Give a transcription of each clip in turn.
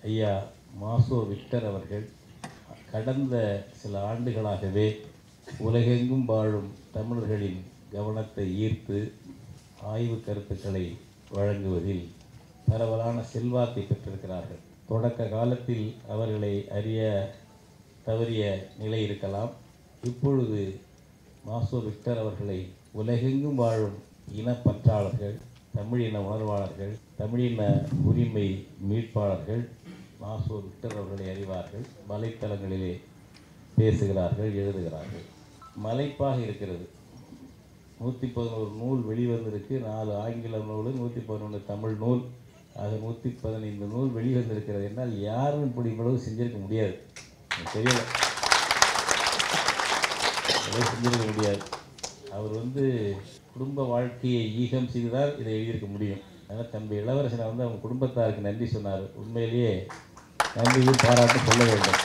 ஐயா மாசோ விக்டர் அவர்கள் கடந்த சில ஆண்டுகளாகவே உலகெங்கும் வாழும் தமிழர்களின் கவனத்தை ஈர்த்து ஆய்வு கருத்துக்களை வழங்குவதில் பரவலான செல்வாக்கை பெற்றிருக்கிறார்கள் தொடக்க காலத்தில் அவர்களை அறிய தவறிய நிலை இருக்கலாம் இப்பொழுது மாசோ விக்டர் அவர்களை உலகெங்கும் வாழும் இனப்பற்றாளர்கள் தமிழின உணர்வாளர்கள் தமிழின உரிமை மீட்பாளர்கள் மாசோ விக்டர் அவர்களை அறிவார்கள் வலைத்தளங்களிலே பேசுகிறார்கள் எழுதுகிறார்கள் மலைப்பாக இருக்கிறது நூற்றி பதினோரு நூல் வெளிவந்திருக்கு நாலு ஆங்கில நூல் நூற்றி பதினொன்று தமிழ் நூல் ஆக நூற்றி பதினைந்து நூல் வெளிவந்திருக்கிறது என்றால் யாரும் இப்படி இவ்வளவு செஞ்சிருக்க முடியாது எனக்கு தெரியல இவ்வளவு செஞ்சிருக்க முடியாது அவர் வந்து குடும்ப வாழ்க்கையை ஈகம் செய்துதான் இதை எழுதியிருக்க முடியும் அதனால் தம்பி இளவரசனை வந்து அவங்க குடும்பத்தாருக்கு நன்றி சொன்னார் உண்மையிலேயே நன்றியும் பாராட்டு சொல்ல வேண்டும்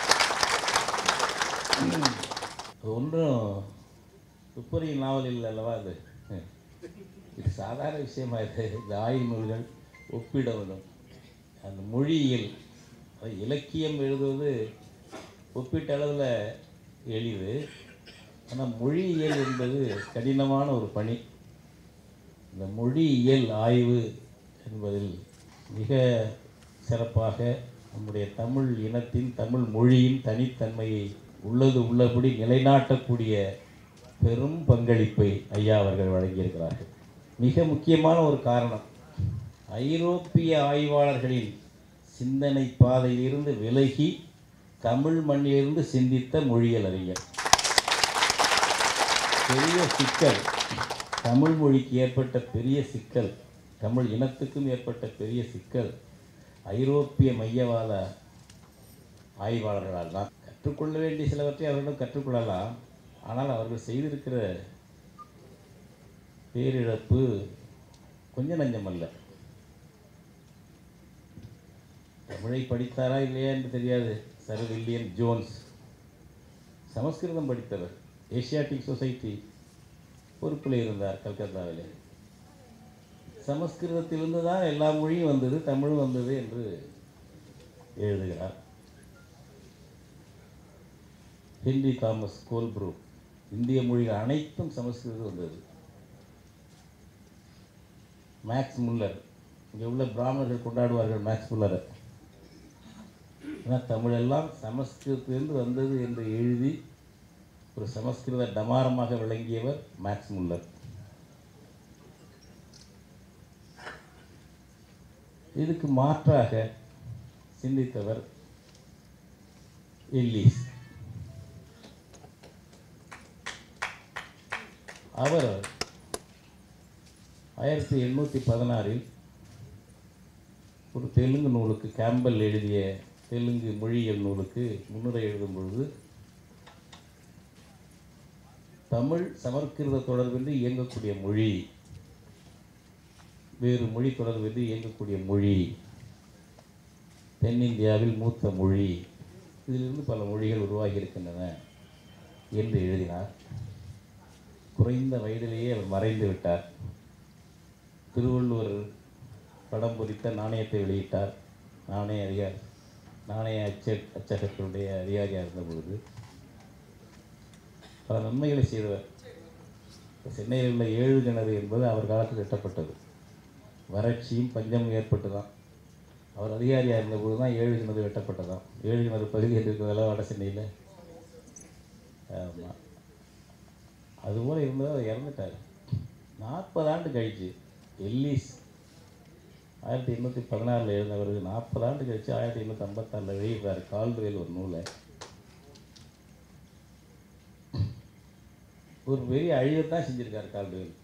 அது ஒன்றும் துப்பறியும் நாவல் இல்லை அல்லவா அது இது சாதாரண விஷயமா இது இந்த ஆய்வு நூல்கள் ஒப்பிட வேண்டும் அந்த மொழியியல் அது இலக்கியம் எழுதுவது ஒப்பீட்ட அளவில் எளிது ஆனால் மொழியியல் என்பது கடினமான ஒரு பணி இந்த மொழியியல் ஆய்வு என்பதில் மிக சிறப்பாக நம்முடைய தமிழ் இனத்தின் தமிழ் மொழியின் தனித்தன்மையை உள்ளது உள்ளபடி நிலைநாட்டக்கூடிய பெரும் பங்களிப்பை ஐயா அவர்கள் வழங்கியிருக்கிறார்கள் மிக முக்கியமான ஒரு காரணம் ஐரோப்பிய ஆய்வாளர்களின் சிந்தனை பாதையிலிருந்து விலகி தமிழ் மண்ணிலிருந்து சிந்தித்த மொழியியல் அறிஞர் பெரிய சிக்கல் தமிழ் மொழிக்கு ஏற்பட்ட பெரிய சிக்கல் தமிழ் இனத்துக்கும் ஏற்பட்ட பெரிய சிக்கல் ஐரோப்பிய மையவாத ஆய்வாளர்களால் தான் கற்றுக்கொள்ள வேண்டிய சிலவற்றை அவர்களிடம் கற்றுக்கொள்ளலாம் ஆனால் அவர்கள் செய்திருக்கிற பேரிழப்பு கொஞ்சம் நஞ்சமல்ல தமிழை படித்தாரா இல்லையா என்று தெரியாது சர் வில்லியம் ஜோன்ஸ் சமஸ்கிருதம் படித்தவர் ஏசியாட்டிக் சொசைட்டி பொறுப்பில் இருந்தார் கல்கத்தாவிலே சமஸ்கிருதத்திலிருந்து தான் எல்லா மொழியும் வந்தது தமிழும் வந்தது என்று எழுதுகிறார் ஹென்றி தாமஸ் கோல்ப்ரூ இந்திய மொழிகள் அனைத்தும் சமஸ்கிருதம் வந்தது மேக்ஸ் முல்லர் இங்கே உள்ள பிராமணர்கள் கொண்டாடுவார்கள் மேக்ஸ் முல்லரை ஆனால் தமிழெல்லாம் சமஸ்கிருதத்திலிருந்து வந்தது என்று எழுதி ஒரு சமஸ்கிருத டமாரமாக விளங்கியவர் மேக்ஸ் முல்லர் இதுக்கு மாற்றாக சிந்தித்தவர் எல்லீஸ் அவர் ஆயிரத்தி எண்ணூற்றி பதினாறில் ஒரு தெலுங்கு நூலுக்கு கேம்பல் எழுதிய தெலுங்கு மொழியியல் நூலுக்கு முன்னுரை எழுதும் பொழுது தமிழ் சமஸ்கிருத தொடர்பின்றி இயங்கக்கூடிய மொழி வேறு மொழி தொடர்பின்றி இயங்கக்கூடிய மொழி தென்னிந்தியாவில் மூத்த மொழி இதிலிருந்து பல மொழிகள் உருவாகி இருக்கின்றன என்று எழுதினார் குறைந்த வயதிலேயே அவர் மறைந்து விட்டார் திருவள்ளுவர் படம் பொறித்த நாணயத்தை வெளியிட்டார் நாணய அதிகார் நாணய அச்ச அச்சகத்தினுடைய அதிகாரியாக இருந்த பொழுது பல நன்மைகளை செய்தவர் சென்னையில் உள்ள ஏழு கிணறு என்பது அவர் காலத்தில் எட்டப்பட்டது வறட்சியும் பஞ்சமும் ஏற்பட்டு தான் அவர் அதிகாரியாக இருந்தபோது தான் ஏழு கிணறு வெட்டப்பட்டதாம் ஏழு கிணறு பகுதி இருக்கிறதெல்லாம் வட சென்னையில் ஆமாம் அதுபோல் இருந்தவர் அவர் இறந்துட்டார் நாற்பது ஆண்டு கழிச்சு எல்லீஸ் ஆயிரத்தி எண்ணூற்றி பதினாறில் எழுந்தவர் நாற்பது ஆண்டு கழிச்சு ஆயிரத்தி எண்ணூற்றி ஐம்பத்தாறில் வெளியிடுறார் கால்டுவேல் ஒரு நூலை ஒரு பெரிய அழிவைத்தான் செஞ்சிருக்காரு கால்டுவேல்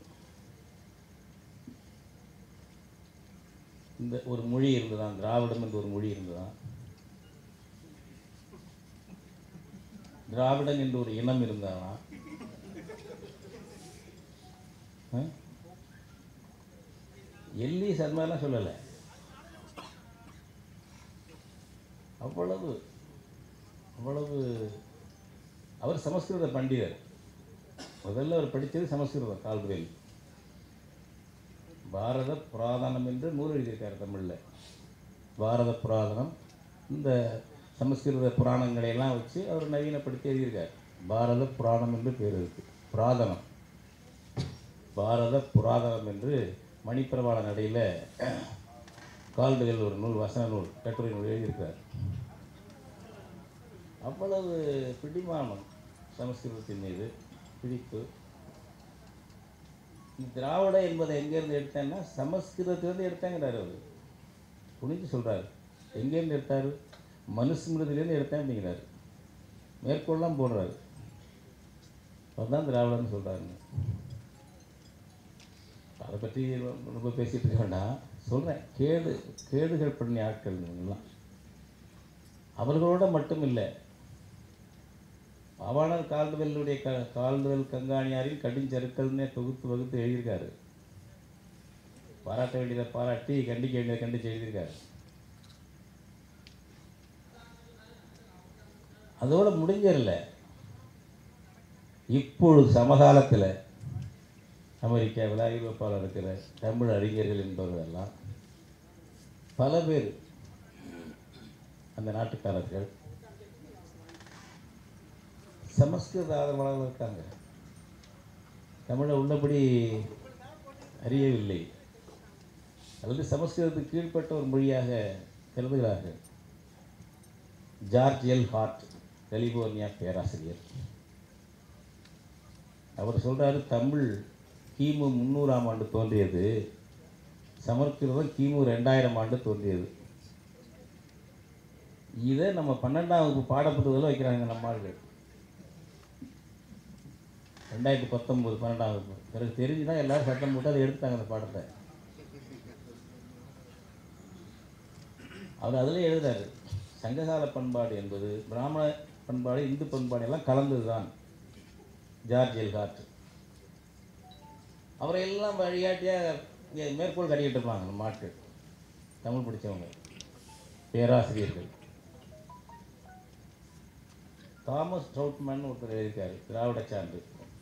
இந்த ஒரு மொழி இருந்ததான் திராவிடம் என்று ஒரு மொழி இருந்ததான் திராவிடன் என்று ஒரு இனம் இருந்தானா ஆ? எல்லி சர்மாலாம் சொல்லலை அவ்வளவு அவ்வளவு அவர் சமஸ்கிருத பண்டிதர் முதல்ல அவர் படித்தது சமஸ்கிருதம் கால்டுவேல் பாரத புராதனம் என்று நூல் எழுதியிருக்கார் தமிழில் பாரத புராதனம் இந்த சமஸ்கிருத புராணங்களை எல்லாம் வச்சு அவர் நவீனப்படுத்தி எழுதியிருக்கார் பாரத புராணம் என்று பேர் இருக்கு புராதனம் பாரத புராதனம் என்று மணிப்பிரவாள நடையில் கால்டுகள் ஒரு நூல் வசன நூல் கட்டுரை நூல் எழுதியிருக்கிறார் அவ்வளவு பிடிமானம் சமஸ்கிருதத்தின் மீது பிடிப்பு திராவிட என்பதை எங்கேருந்து எடுத்தேன்னா சமஸ்கிருதத்திலேருந்து எடுத்தேங்கிறார் அவர் புரிஞ்சு சொல்கிறார் எங்கேருந்து எடுத்தார் மனுஸ்மிருதிலேருந்து எடுத்தேன் அப்படிங்கிறார் மேற்கொள்ளலாம் போடுறாரு அவர் தான் திராவிடன்னு சொல்கிறாருங்க அதை பற்றி ரொம்ப பேசிகிட்டு இருக்க வேண்டாம் சொல்கிறேன் கேடு கேடுகள் பண்ணி ஆட்கள் இவங்கெல்லாம் அவர்களோட மட்டும் இல்லை பாவாணர் கால்டுவெல்லுடைய க கால்டுவெல் கங்காணியாரின் கடுஞ்சருக்கள்னே தொகுத்து வகுத்து எழுதியிருக்காரு பாராட்ட வேண்டியதை பாராட்டி கண்டிக்க வேண்டியதை கண்டித்து எழுதியிருக்காரு அதோட முடிஞ்சிடல இப்பொழுது சமகாலத்தில் அமெரிக்காவில் ஐரோப்பாவில் இருக்கிற தமிழ் அறிஞர்கள் என்பவர்களெல்லாம் பல பேர் அந்த நாட்டுக்காரர்கள் சமஸ்கிருத ஆதரவாளர்கள் இருக்காங்க தமிழை உள்ளபடி அறியவில்லை அல்லது சமஸ்கிருதத்துக்கு கீழ்ப்பட்ட ஒரு மொழியாக கருதுகிறார்கள் ஜார்ஜ் எல் ஹார்ட் கலிபோர்னியா பேராசிரியர் அவர் சொல்கிறாரு தமிழ் கிமு முந்நூறாம் ஆண்டு தோன்றியது சமஸ்கிருதம் கிமு ரெண்டாயிரம் ஆண்டு தோன்றியது இதை நம்ம பன்னெண்டாம் வகுப்பு பாடப்புத்தகத்தில் வைக்கிறாங்க நம்ம ஆளுகள் ரெண்டாயிரத்தி பத்தொம்போது பன்னெண்டாம் வகுப்பு பிறகு தெரிஞ்சு தான் எல்லோரும் சட்டம் போட்டு அதை எடுத்துட்டாங்க அந்த பாடத்தை அவர் அதிலே எழுதுறாரு சங்ககால பண்பாடு என்பது பிராமண பண்பாடு இந்து பண்பாடு எல்லாம் கலந்தது தான் ஜார்ஜ் எல்ஹார்ட் அவரை எல்லாம் வழிகாட்டியாக இங்கே மேற்கோள் கட்டிக்கிட்டு இருப்பாங்க நம்ம ஆட்கள் தமிழ் படித்தவங்க பேராசிரியர்கள் தாமஸ் ட்ரவுட்மேன் ஒருத்தர் எழுதியிருக்காரு திராவிட சான்று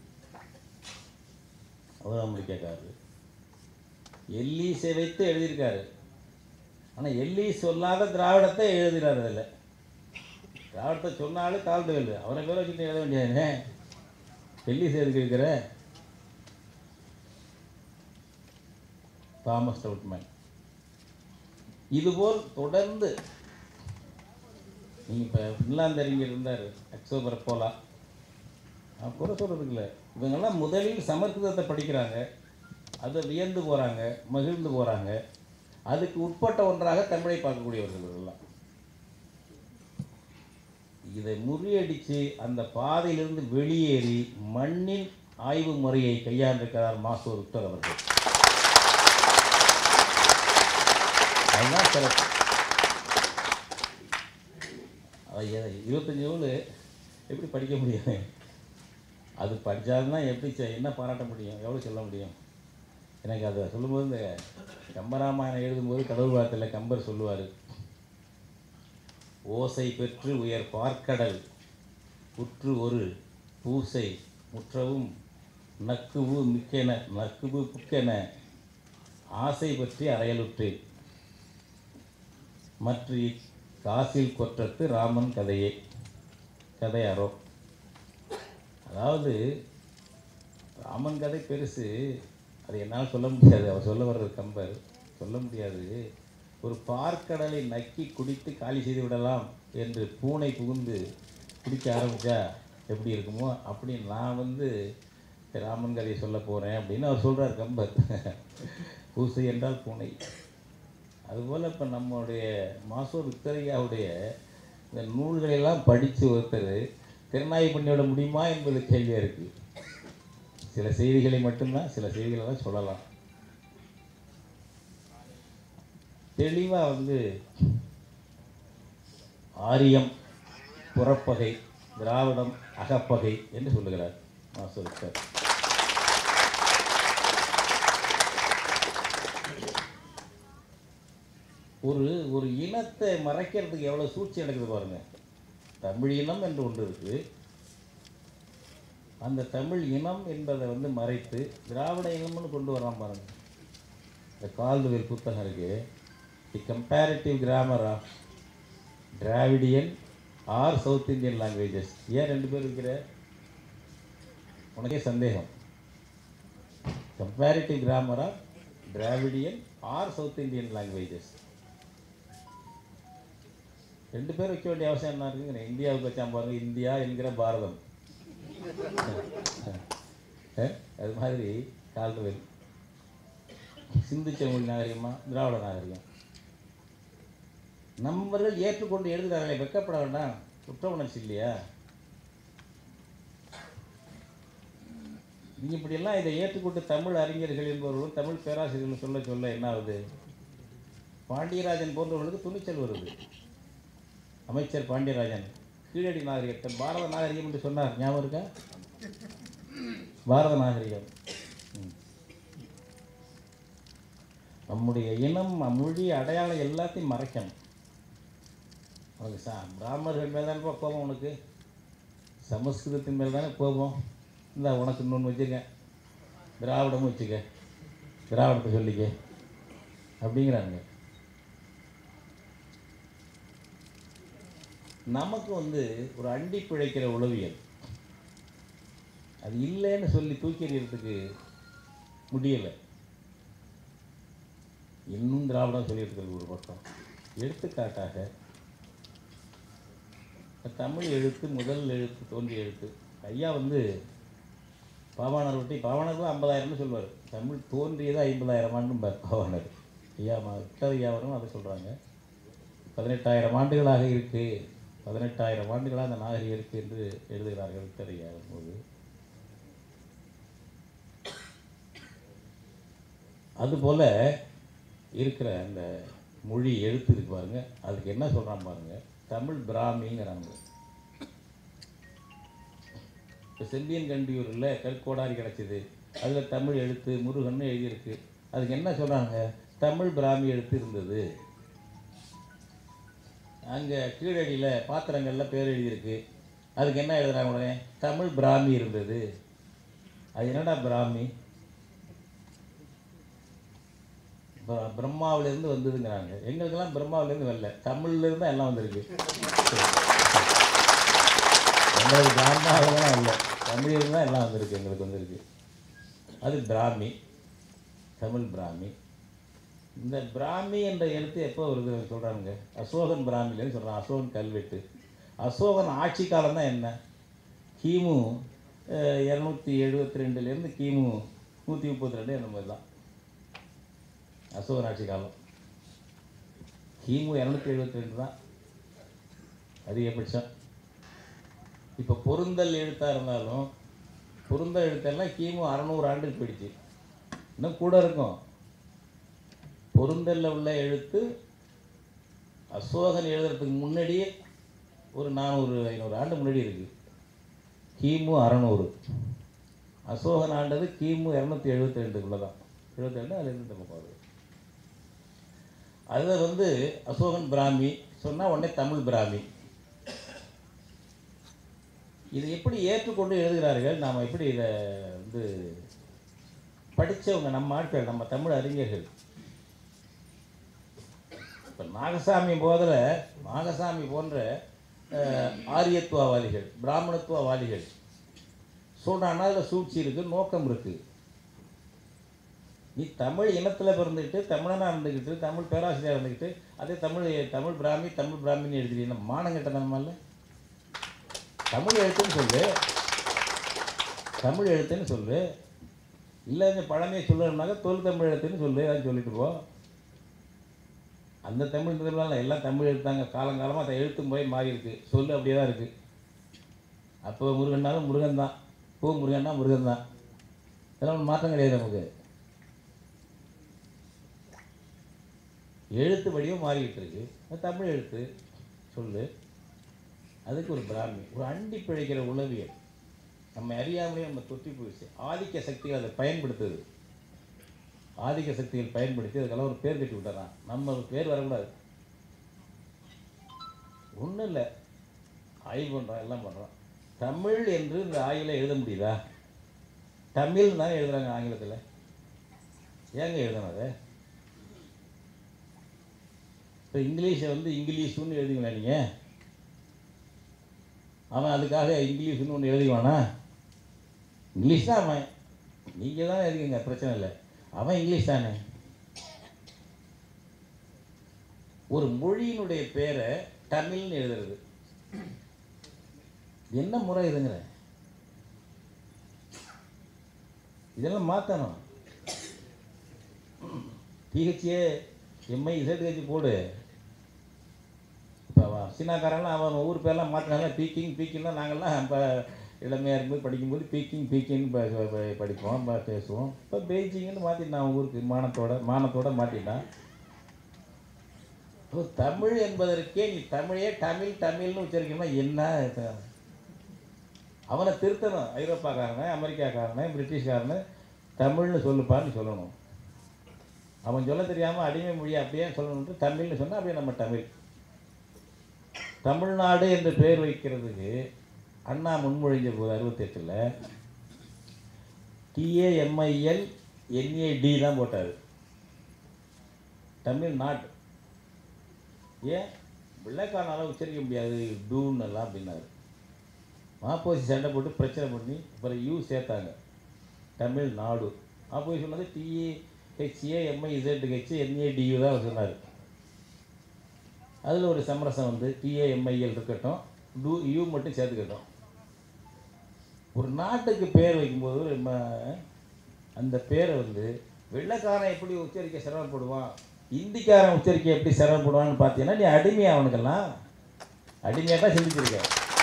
அவர் அமெரிக்காக்காரரு எல்லீஸை வைத்து எழுதியிருக்காரு ஆனால் எல்லி சொல்லாத திராவிடத்தை எழுதுகிறார் அதில் திராவிடத்தை சொன்னாலும் கால் வேலு அவரை பேரை வச்சுட்டு எழுத வேண்டியதுனே எல்லீஸ் எதுக்கு இருக்கிற தாமஸ் ட்ரவுட்மேன் இதுபோல் தொடர்ந்து நீங்கள் இப்போ ஃபின்லாந்து அறிஞர் இருந்தார் அக்டோபர் போலா நான் கூட சொல்கிறதுக்கு இல்லை இவங்கெல்லாம் முதலில் சமஸ்கிருதத்தை படிக்கிறாங்க அதை வியந்து போகிறாங்க மகிழ்ந்து போகிறாங்க அதுக்கு உட்பட்ட ஒன்றாக தமிழை பார்க்கக்கூடியவர்கள் இதெல்லாம் இதை முறியடித்து அந்த பாதையிலிருந்து வெளியேறி மண்ணின் ஆய்வு முறையை கையாண்டிருக்கிறார் மாசூர் உத்தர் அவர்கள் அதுதான் சிறப்பு அது எ- இருபத்தஞ்சு நூல் எப்படி படிக்க முடியும் அது படித்தாலும்னா எப்படி செ- என்ன பாராட்ட முடியும் எவ்வளோ சொல்ல முடியும் எனக்கு அதை சொல்லும்போது இந்த கம்பராமாயணம் எழுதும்போது கடவுள் வார்த்தையில் கம்பர் சொல்லுவார் ஓசை பெற்று உயர் பார்க்கடல் உற்று ஒரு பூசை முற்றவும் நக்குவு மிக்கென நக்குவு புக்கென ஆசை பற்றி அறையலுற்றேன் மற்ற காசில் கொற்றத்து ராமன் கதையே கதை அறோ அதாவது ராமன் கதை பெருசு அது என்னால் சொல்ல முடியாது அவர் சொல்ல வர்றது கம்பர் சொல்ல முடியாது ஒரு பார்க்கடலை நக்கி குடித்து காலி செய்து விடலாம் என்று பூனை புகுந்து குடிக்க ஆரம்பித்தா எப்படி இருக்குமோ அப்படி நான் வந்து ராமன் கதையை சொல்ல போகிறேன் அப்படின்னு அவர் சொல்கிறார் கம்பர் பூசை என்றால் பூனை அதுபோல் இப்போ நம்மளுடைய மாசோ விக்டரியாவுடைய இந்த நூல்களெல்லாம் படித்து ஒருத்தர் திறனாய்வு பண்ணிவிட முடியுமா என்பது கேள்வியாக இருக்குது சில செய்திகளை மட்டும்தான் சில செய்திகளை தான் சொல்லலாம் தெளிவாக வந்து ஆரியம் புறப்பகை திராவிடம் அகப்பகை என்று சொல்லுகிறார் மாசோ விக்டர் ஒரு ஒரு இனத்தை மறைக்கிறதுக்கு எவ்வளோ சூழ்ச்சி நடக்குது பாருங்க தமிழ் இனம் என்று ஒன்று இருக்குது அந்த தமிழ் இனம் என்பதை வந்து மறைத்து திராவிட இனம்னு கொண்டு வரான் பாருங்க இந்த கால்டுவேல் புத்தகம் இருக்கு the comparative grammar of Dravidian or south Indian languages ஏன் ரெண்டு பேர் இருக்கிற உனக்கே சந்தேகம் கம்பேரிட்டிவ் கிராமரா Dravidian or south Indian languages ரெண்டு பேர் வைக்க வேண்டிய அவசியம் என்ன இருக்குங்க இந்தியாவுக்கு வச்சா பாருங்க இந்தியா என்கிற பாரதம் அஹ், அது மாதிரி கால்டுவெல் சிந்து செம்மொழி நாகரிகமா திராவிட நாகரிகம் நம்மர்கள் ஏற்றுக்கொண்டு எழுதுகிறார்களே வெக்கப்பட வேண்டாம் குற்ற உணர்ச்சி இல்லையா நீ இப்படியெல்லாம் இதை ஏற்றுக்கொண்டு தமிழ் அறிஞர்கள் என்பவர்களும் தமிழ் பேராசிரியர்கள் சொல்ல சொல்ல என்ன ஆகுது பாண்டியராஜன் போன்றவர்களுக்கு துணிச்சல் வருது அமைச்சர் பாண்டியராஜன் கீழடி நாகரிகத்தை பாரத நாகரிகம் என்று சொன்னார் ஞாபகம் இருக்கா பாரத நாகரிகம் ம். நம்முடைய இனம் மொழி அடையாளம் எல்லாத்தையும் மறைக்கணும் உனக்கு சா பிராமணர்கள் மேலே தானே கோபம் உனக்கு சமஸ்கிருதத்தின் மேலே தானே கோபம் இந்த உனக்கு இன்னொன்று வச்சுக்க திராவிடமும் வச்சுக்க திராவிடத்தை சொல்லிக்க அப்படிங்கிறாங்க நமக்கு வந்து ஒரு அண்டி பிழைக்கிற உளவியல் அது இல்லைன்னு சொல்லி தூக்கி எறியறதுக்கு முடியலை இன்னும் திராவிடம் சொல்லிட்டு இருக்கிறது ஒரு பக்கம் எடுத்துக்காட்டாக தமிழ் எழுத்து முதல் எழுத்து தோன்றிய எழுத்து ஐயா வந்து பாவாணர் ஒட்டி பாவாணர் தான் ஐம்பதாயிரம்னு சொல்லுவார் தமிழ் தோன்றியது ஐம்பதாயிரம் ஆண்டும்பார் பாவாணர் ஐயா மா விக்டர் ஐயாவரும் அதை சொல்கிறாங்க பதினெட்டாயிரம் ஆண்டுகளாக இருக்குது பதினெட்டாயிரம் ஆண்டுகளாக அந்த நாகரிகம் இருக்குது என்று எழுதுகிறார்கள் விக்டர் ஐயா போது அதுபோல் இருக்கிற அந்த மொழி எழுத்து இருக்கு பாருங்க அதுக்கு என்ன சொல்கிறான் பாருங்க தமிழ் பிராமிங்கிறாங்க இப்போ செம்பியன் கண்டியூரில் கற்கோடாரி கிடச்சிது அதில் தமிழ் எழுத்து முருகன்னு எழுதியிருக்கு அதுக்கு என்ன சொல்கிறாங்க தமிழ் பிராமி எழுத்து இருந்தது அங்கே கீழடியில் பாத்திரங்களில் பேர் எழுதியிருக்கு அதுக்கு என்ன எழுதுறாங்க உடனே தமிழ் பிராமி இருந்தது அது என்னடா பிராமி ப- பிரம்மாவிலிருந்து வந்ததுங்கிறாங்க எங்களுக்கெல்லாம் பிரம்மாவிலேருந்து வரல தமிழ்லேருந்து தான் எல்லாம் வந்திருக்கு எங்களுக்கு பிராமணாவிலாம் இல்லை தமிழில் தான் எல்லாம் வந்திருக்கு எங்களுக்கு வந்திருக்கு அது பிராமி தமிழ் பிராமி இந்த பிராமி என்ற எழுத்து எப்போ வருது சொல்கிறாங்க அசோகன் பிராமிலேருந்து சொல்கிறான் அசோகன் கல்வெட்டு அசோகன் ஆட்சி காலம் தான் என்ன கிமு இரநூத்தி எழுபத்தி ரெண்டுலேருந்து கிமு நூற்றி முப்பத்தி ரெண்டு அந்த மாதிரி தான் அசோகன் ஆட்சி காலம் கிமு இரநூத்தி எழுபத்தி ரெண்டு தான் அதிகபட்சம் இப்போ பொருந்தல் எழுத்தாக இருந்தாலும் பொருந்தல் எழுத்தெல்லாம் கிமு அறநூறு ஆண்டுக்கு போயிடுச்சு இன்னும் கூட இருக்கும் பொருந்தல்ல உள்ள எழுத்து அசோகன் எழுதுறதுக்கு முன்னாடியே ஒரு நானூறு ஐநூறு ஆண்டு முன்னாடி இருக்குது கிமு அறநூறு அசோகன் ஆண்டது கிமு இரநூத்தி எழுபத்தி ரெண்டுக்குள்ளே தான் எழுபத்தி ரெண்டு அதில் இருந்து நம்ம வருது அதில் வந்து அசோகன் பிராமி சொன்னால் உடனே தமிழ் பிராமி இதை எப்படி ஏற்றுக்கொண்டு எழுதுகிறார்கள் நாம் எப்படி இதை வந்து படித்தவங்க நம்ம ஆட்கள் நம்ம தமிழ் அறிஞர்கள் இப்போ நாகசாமி போதில் நாகசாமி போன்ற அஹ், ஆரியத்துவவாதிகள் பிராமணத்துவவாதிகள் சொல்கிறான்னா அதில் சூழ்ச்சி இருக்குது நோக்கம் இருக்குது நீ தமிழ் இனத்தில் பிறந்துக்கிட்டு தமிழனாக இருந்துக்கிட்டு தமிழ் பேராசிரியர் இருந்துக்கிட்டு அதே தமிழ் தமிழ் பிராமி தமிழ் பிராமின்னு எழுதுறீங்க மானங்கிட்ட நம்மள தமிழ் எழுத்துன்னு சொல்லு தமிழ் எழுத்துன்னு சொல்லு இல்லை இந்த பழமையை சொல்லணும்னாக்கா தொல் தமிழ் எழுத்துன்னு சொல்லு அதான் சொல்லிட்டு போ அந்த தமிழ் இந்த தமிழ்லாம் எல்லாம் தமிழ் எழுத்தாங்க காலங்காலமாக அந்த எழுத்து முறை மாறி இருக்கு சொல்லு அப்படியே தான் இருக்குது அப்போ முருகன்னாலும் முருகன் தான் பூ முருகன்னா முருகன் தான் இதெல்லாம் ஒண்ணும் மாற்றம் கிடையாது நமக்கு எழுத்து வடிவம் மாறிக்கிட்டு இருக்கு அது தமிழ் எழுத்து சொல்லு அதுக்கு ஒரு பிராமி ஒரு அண்டி பிழைக்கிற உளவியல் நம்ம அறியாமலே நம்ம தொட்டி போயிடுச்சு ஆதிக்க சக்திகள் அதை பயன்படுத்துது ஆதிக்க சக்திகள் பயன்படுத்தி அதுக்கெல்லாம் ஒரு பேர் கட்டி விட்டுறான் நம்ம ஒரு பேர் வரக்கூடாது ஒன்றும் இல்லை ஆய்வு பண்ணுறோம் எல்லாம் பண்ணுறோம் தமிழ் என்று இந்த ஆய்வில் எழுத முடியுதா தமிழ் தானே எழுதுறாங்க ஆங்கிலத்தில் ஏங்க எழுதணும் அதை இப்போ இங்கிலீஷை வந்து இங்கிலீஷுன்னு எழுதுங்களா நீங்கள் அவன் அதுக்காக இங்கிலீஷ்னு ஒன்று எழுதுவானா இங்கிலீஷ் தான் அவன் நீங்கள் தான் எழுதுங்க பிரச்சனை இல்லை அவன் இங்கிலீஷ் தானே ஒரு மொழியினுடைய பேரை தமிழ்னு எழுதுறது என்ன முறை இதுங்கிற இதெல்லாம் மாற்றணும் பிஹெச்ஏ எம்ஐ இசட்ஹெச் போடு இப்போ அவன் சீனாக்காரன்லாம் அவன் ஊர் பேர்லாம் மாற்றினாங்க பீக்கிங் பீக்கிங்னா நாங்கள்லாம் இப்போ இளமையாக இருக்கும்போது படிக்கும்போது பீக்கிங் பீக்கிங் ப- ப- படிப்போம் ப- பேசுவோம் இப்போ பெய்ஜிங்னு மாற்றிட்டான் ஊருக்கு மானத்தோட மானத்தோட மாற்றிட்டான் இப்போ தமிழ் என்பதற்கே நீ தமிழே தமிழ் தமிழ்னு உச்சரிக்கணும்னா என்ன இது? அவனை திருத்தணும் ஐரோப்பாக்காரனை அமெரிக்காக்காரனை பிரிட்டிஷ்காரனை தமிழ்னு சொல்லுப்பான்னு சொல்லணும் அவன் சொல்ல தெரியாமல் அடிமை மொழி அப்படியே சொல்லணுன்ட்டு தமிழ்னு சொன்னால் அப்படியே நம்ம தமிழ் தமிழ்நாடு என்று பெயர் வைக்கிறதுக்கு அண்ணா முன்மொழிஞ்ச போது அறுபத்தெட்டில் டிஏஎம்ஐஎல் என்ஏடி தான் போட்டார் தமிழ்நாடு ஏன் வெள்ளைக்காரனால உச்சரிக்க முடியாது டூன்னு எல்லாம் அப்படின்னாரு மாப்போசி சண்டை போட்டு பிரச்சனை பண்ணி அப்புறம் யூ சேர்த்தாங்க தமிழ்நாடு மாப்போசி சொன்னது T A H A M I Z H N A D U தான் அவர் சொன்னார் அதில் ஒரு சமரசம் வந்து டிஏஎம்ஐஎல் இருக்கட்டும் டூ யூ மட்டும் சேர்த்துக்கட்டும் ஒரு நாட்டுக்கு பேர் வைக்கும்போது நம்ம அந்த பேரை வந்து வெள்ளைக்காரன் எப்படி உச்சரிக்க சிரமப்படுவான் இந்திக்காரன் உச்சரிக்க எப்படி சிரமப்படுவான்னு பார்த்தீங்கன்னா நீ அடிமையா அவனுக்கெல்லாம் அடிமையாக தான் சிந்திச்சிருக்க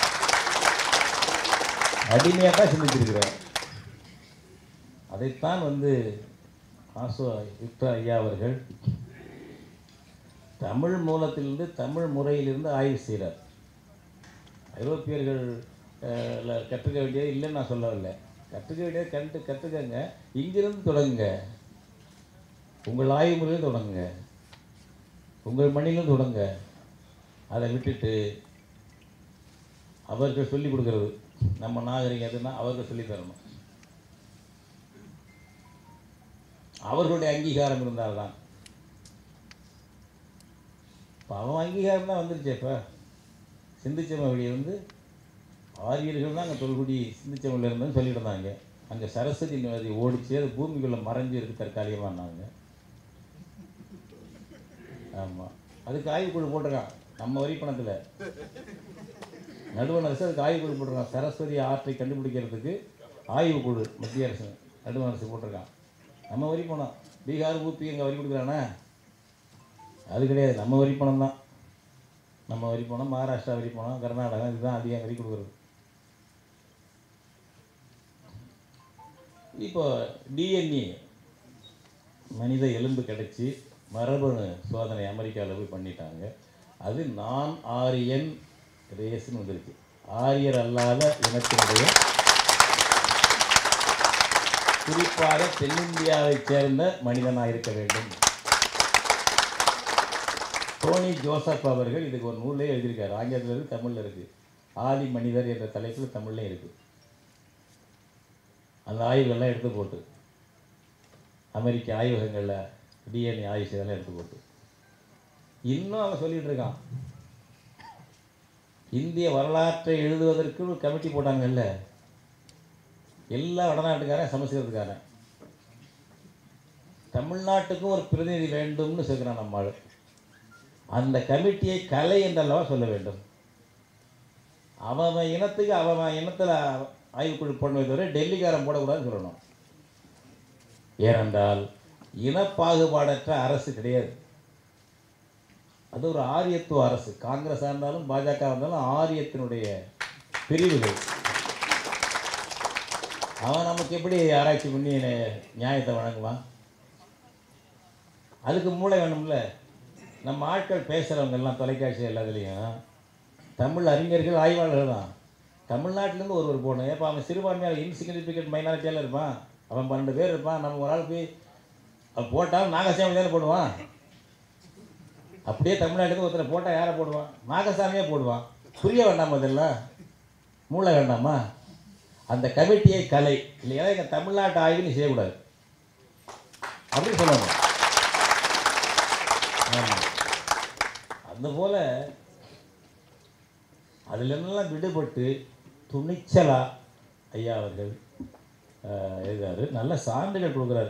அடிமையாக தான் சிந்திச்சிருக்கிற அதைத்தான் வந்து ஆசோ விக்டர் ஐயா அவர்கள் தமிழ் மூலத்திலிருந்து தமிழ் முறையிலிருந்து ஆய்வு செய்கிறார் ஐரோப்பியர்கள் அஹ், ல கற்றுக்க வேண்டியது இல்லைன்னு நான் சொல்லவில்லை கற்றுக்க வேண்டியது கண்டு கற்றுக்கங்க இங்கிருந்து தொடங்குங்க உங்கள் ஆய்வு முறையில் தொடங்குங்க உங்கள் மண்ணிலும் தொடங்க அதை விட்டுட்டு அவர்கள் சொல்லிக் கொடுக்கறது நம்ம நாகரிகம் எதுனா அவர்கள் சொல்லித் தரணும் அவர்களுடைய அங்கீகாரம் இருந்தால்தான் இப்போ அவன் அங்கீகாரம் தான் வந்துருச்சே இப்போ சிந்திச்சமவெளி வந்து ஆரியர்கள் தான் அங்கே தொல்குடி சிந்திச்சமொழியில் இருந்ததுன்னு சொல்லிட்டு இருந்தாங்க அங்கே சரஸ்வதி நதி ஓடிச்சு அது பூமிக்குள்ளே மறைஞ்சு இருக்கு தற்காலிகமானாங்க ஆமாம் அதுக்கு ஆய்வுக்குழு போட்டிருக்கான் நம்ம வரி பணத்தில் நடுவண் அரசு அதுக்கு ஆய்வுக்குழு போட்டிருக்கான் சரஸ்வதி ஆற்றை கண்டுபிடிக்கிறதுக்கு ஆய்வுக்குழு மத்திய அரசு நடுவண் அரசு போட்டிருக்கான் நம்ம வரி பணம் பீகார் ஊபி எங்கே வரி கொடுக்குறானே அது கிடையாது நம்ம வரி பணம் தான் நம்ம வரி பணம் மகாராஷ்டிரா வரி பணம் கர்நாடகா இதுதான் அதிகம் வரி கொடுக்குறது இப்போ டிஎன்ஏ மனித எலும்பு கிடைச்சி மரபணு சோதனை அமெரிக்காவில் போய் பண்ணிட்டாங்க அது நான் ஆரியன் ரேஸ்னு வந்துருச்சு ஆரியர் அல்லாத இனத்தினுடைய குறிப்பாக தென்னிந்தியாவைச் சேர்ந்த மனிதனாக இருக்க வேண்டும் டோனி ஜோசப் அவர்கள் இதுக்கு ஒரு நூலே எழுதியிருக்காரு ஆங்கிலத்தில் இருக்கு தமிழில் இருக்குது ஆதி மனிதர் என்ற தலைப்பில் தமிழ்லையும் இருக்குது அந்த ஆய்வுகள்லாம் எடுத்து போட்டு அமெரிக்க ஆய்வகங்களில் டிஎன்ஏ ஆய்வு செய்தெல்லாம் எடுத்து போட்டு இன்னும் அவன் சொல்லிட்டு இருக்கான் இந்திய வரலாற்றை எழுதுவதற்கு ஒரு கமிட்டி போட்டாங்கல்ல எல்லா வடநாட்டுக்காரன் சமஸ்கிருதக்காரன் தமிழ்நாட்டுக்கும் ஒரு பிரதிநிதி வேண்டும்னு சொல்கிறான் நம்மாள் அந்த கமிட்டியை கலை என்றல்லவா சொல்ல வேண்டும் அவன் அவன் இனத்துக்கு அவன் அவன் இனத்தில் ஆய்வுக்குழு பண்ணுவதை தவிர டெல்லிக்காரன் போடக்கூடாதுன்னு சொல்லணும் ஏனென்றால் இனப்பாகுபாடற்ற அரசு கிடையாது அது ஒரு ஆரியத்துவ அரசு காங்கிரஸாக இருந்தாலும் பாஜக இருந்தாலும் ஆரியத்தினுடைய பிரிவுகள் அவன் நமக்கு எப்படி ஆராய்ச்சி பண்ணி நே- நியாயத்தை வழங்குவான் அதுக்கு மூளை வேணும்ல நம்ம ஆட்கள் பேசுகிறவங்க எல்லாம் தொலைக்காட்சி எல்லாத்துலேயும் தமிழ் அறிஞர்கள் ஆய்வாளர்கள் தான் தமிழ்நாட்டிலேருந்து ஒருவர் போகணும் ஏப்பா அவன் சிறுபான்மையால் இன்சிக்னிஃபிகண்ட் மைனாரிட்டியால் இருப்பான் அவன் பன்னெண்டு பேர் இருப்பான் நம்ம ஒரு ஆள் போய் அவன் போட்டால் நாகசாமி தானே போடுவான் அப்படியே தமிழ்நாட்டுக்கு ஒருத்தரை போட்டால் யாரை போடுவான் நாகசாமியே போடுவான் புரிய வேண்டாமா இதெல்லாம் மூளை வேண்டாமா அந்த கமிட்டியை கலை இல்லையா எங்கள் தமிழ்நாட்டு ஆய்வு நீ செய்யக்கூடாது அப்படின்னு சொல்லணும் ஆமாம் அதுபோல் அதிலெல்லாம் விடுபட்டு துணிச்சலா ஐயா அவர்கள் ஆஹ், எழுதுறாரு நல்ல சான்றுகள் கொடுக்குறாரு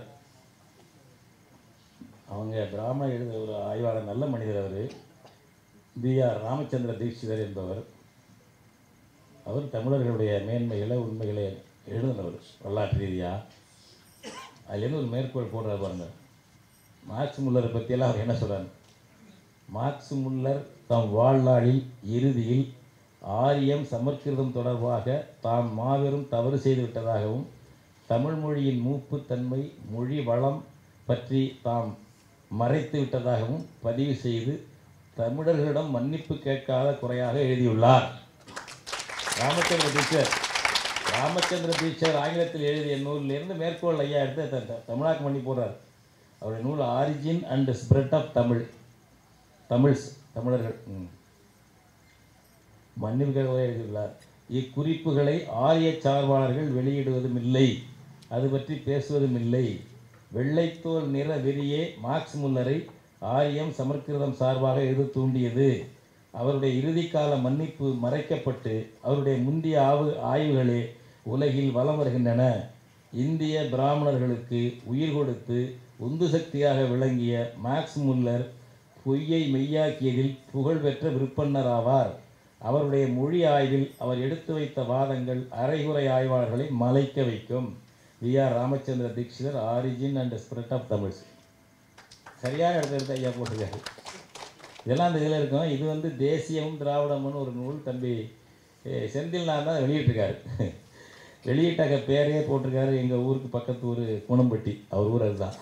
அவங்க பிராமண எழுத ஒரு ஆய்வாளர் நல்ல மனிதர் அவர் பி ஆர் ராமச்சந்திர தீட்சிதர் என்பவர் அவர் தமிழர்களுடைய மேன்மைகளை உண்மைகளை எழுதினவர் வரலாற்று ரீதியாக அதுலேருந்து ஒரு மேற்கோள் போடுறார் பாருங்க மார்க்ஸ் முல்லரை பற்றியெல்லாம் அவர் என்ன சொல்றாரு மார்க்ஸ் முல்லர் தம் வாழ்நாளில் இறுதியில் ஆரியம் சமற்கிருதம் தொடர்பாக தாம் மாபெரும் தவறு செய்து விட்டதாகவும் தமிழ் மொழியின் மூப்புத்தன்மை மொழி வளம் பற்றி தாம் மறைத்து விட்டதாகவும் பதிவு செய்து தமிழர்களிடம் மன்னிப்பு கேட்காத குறையாக எழுதியுள்ளார் ராமச்சந்திர டீச்சர் ராமச்சந்திர டீச்சர் ஆங்கிலத்தில் எழுதிய நூலிலிருந்து மேற்கோள் ஐயா எடுத்து த- த- தமிழாக்கம் பண்ணி போடுறார் அவருடைய நூல் origin and spirit of Tamil Tamils தமிழர்கள் ம். மன்னிப்புக்காக எழுதியுள்ளார் இக்குறிப்புகளை ஆரிய சார்பாளர்கள் வெளியிடுவதும் இல்லை அது பற்றி பேசுவதும் இல்லை வெள்ளைத்தோல் நிற வெறியே மார்க்ஸ் முல்லரை ஆரியம் சமற்கிருதம் சார்பாக எழுத தூண்டியது அவருடைய இறுதிக்கால மன்னிப்பு மறைக்கப்பட்டு அவருடைய முந்தைய ஆவு ஆய்வுகளே உலகில் வலம் வருகின்றன இந்திய பிராமணர்களுக்கு உயிர் கொடுத்து உந்து சக்தியாக விளங்கிய மார்க்ஸ் முல்லர் பொய்யை மெய்யாக்கியதில் புகழ்பெற்ற விற்பன்னர் ஆவார் அவருடைய மொழி ஆய்வில் அவர் எடுத்து வைத்த வாதங்கள் அரைகுறை ஆய்வாளர்களை மலைக்க வைக்கும் V R Ramachandra Dikshitar origin and spirit of Tamils சரியான இடத்துல எடுத்து ஐயா போட்டிருக்காரு இதெல்லாம் அந்த இதில் இருக்கும் இது வந்து தேசியமும் திராவிடமும்னு ஒரு நூல் தம்பி eh, செந்தில்நாத் தான் வெளியிட்டிருக்காரு வெளியிட்டாக்க பேரே போட்டிருக்காரு எங்கள் ஊருக்கு பக்கத்து ஊர் குணம்பட்டி அவர் ஊர் அதுதான்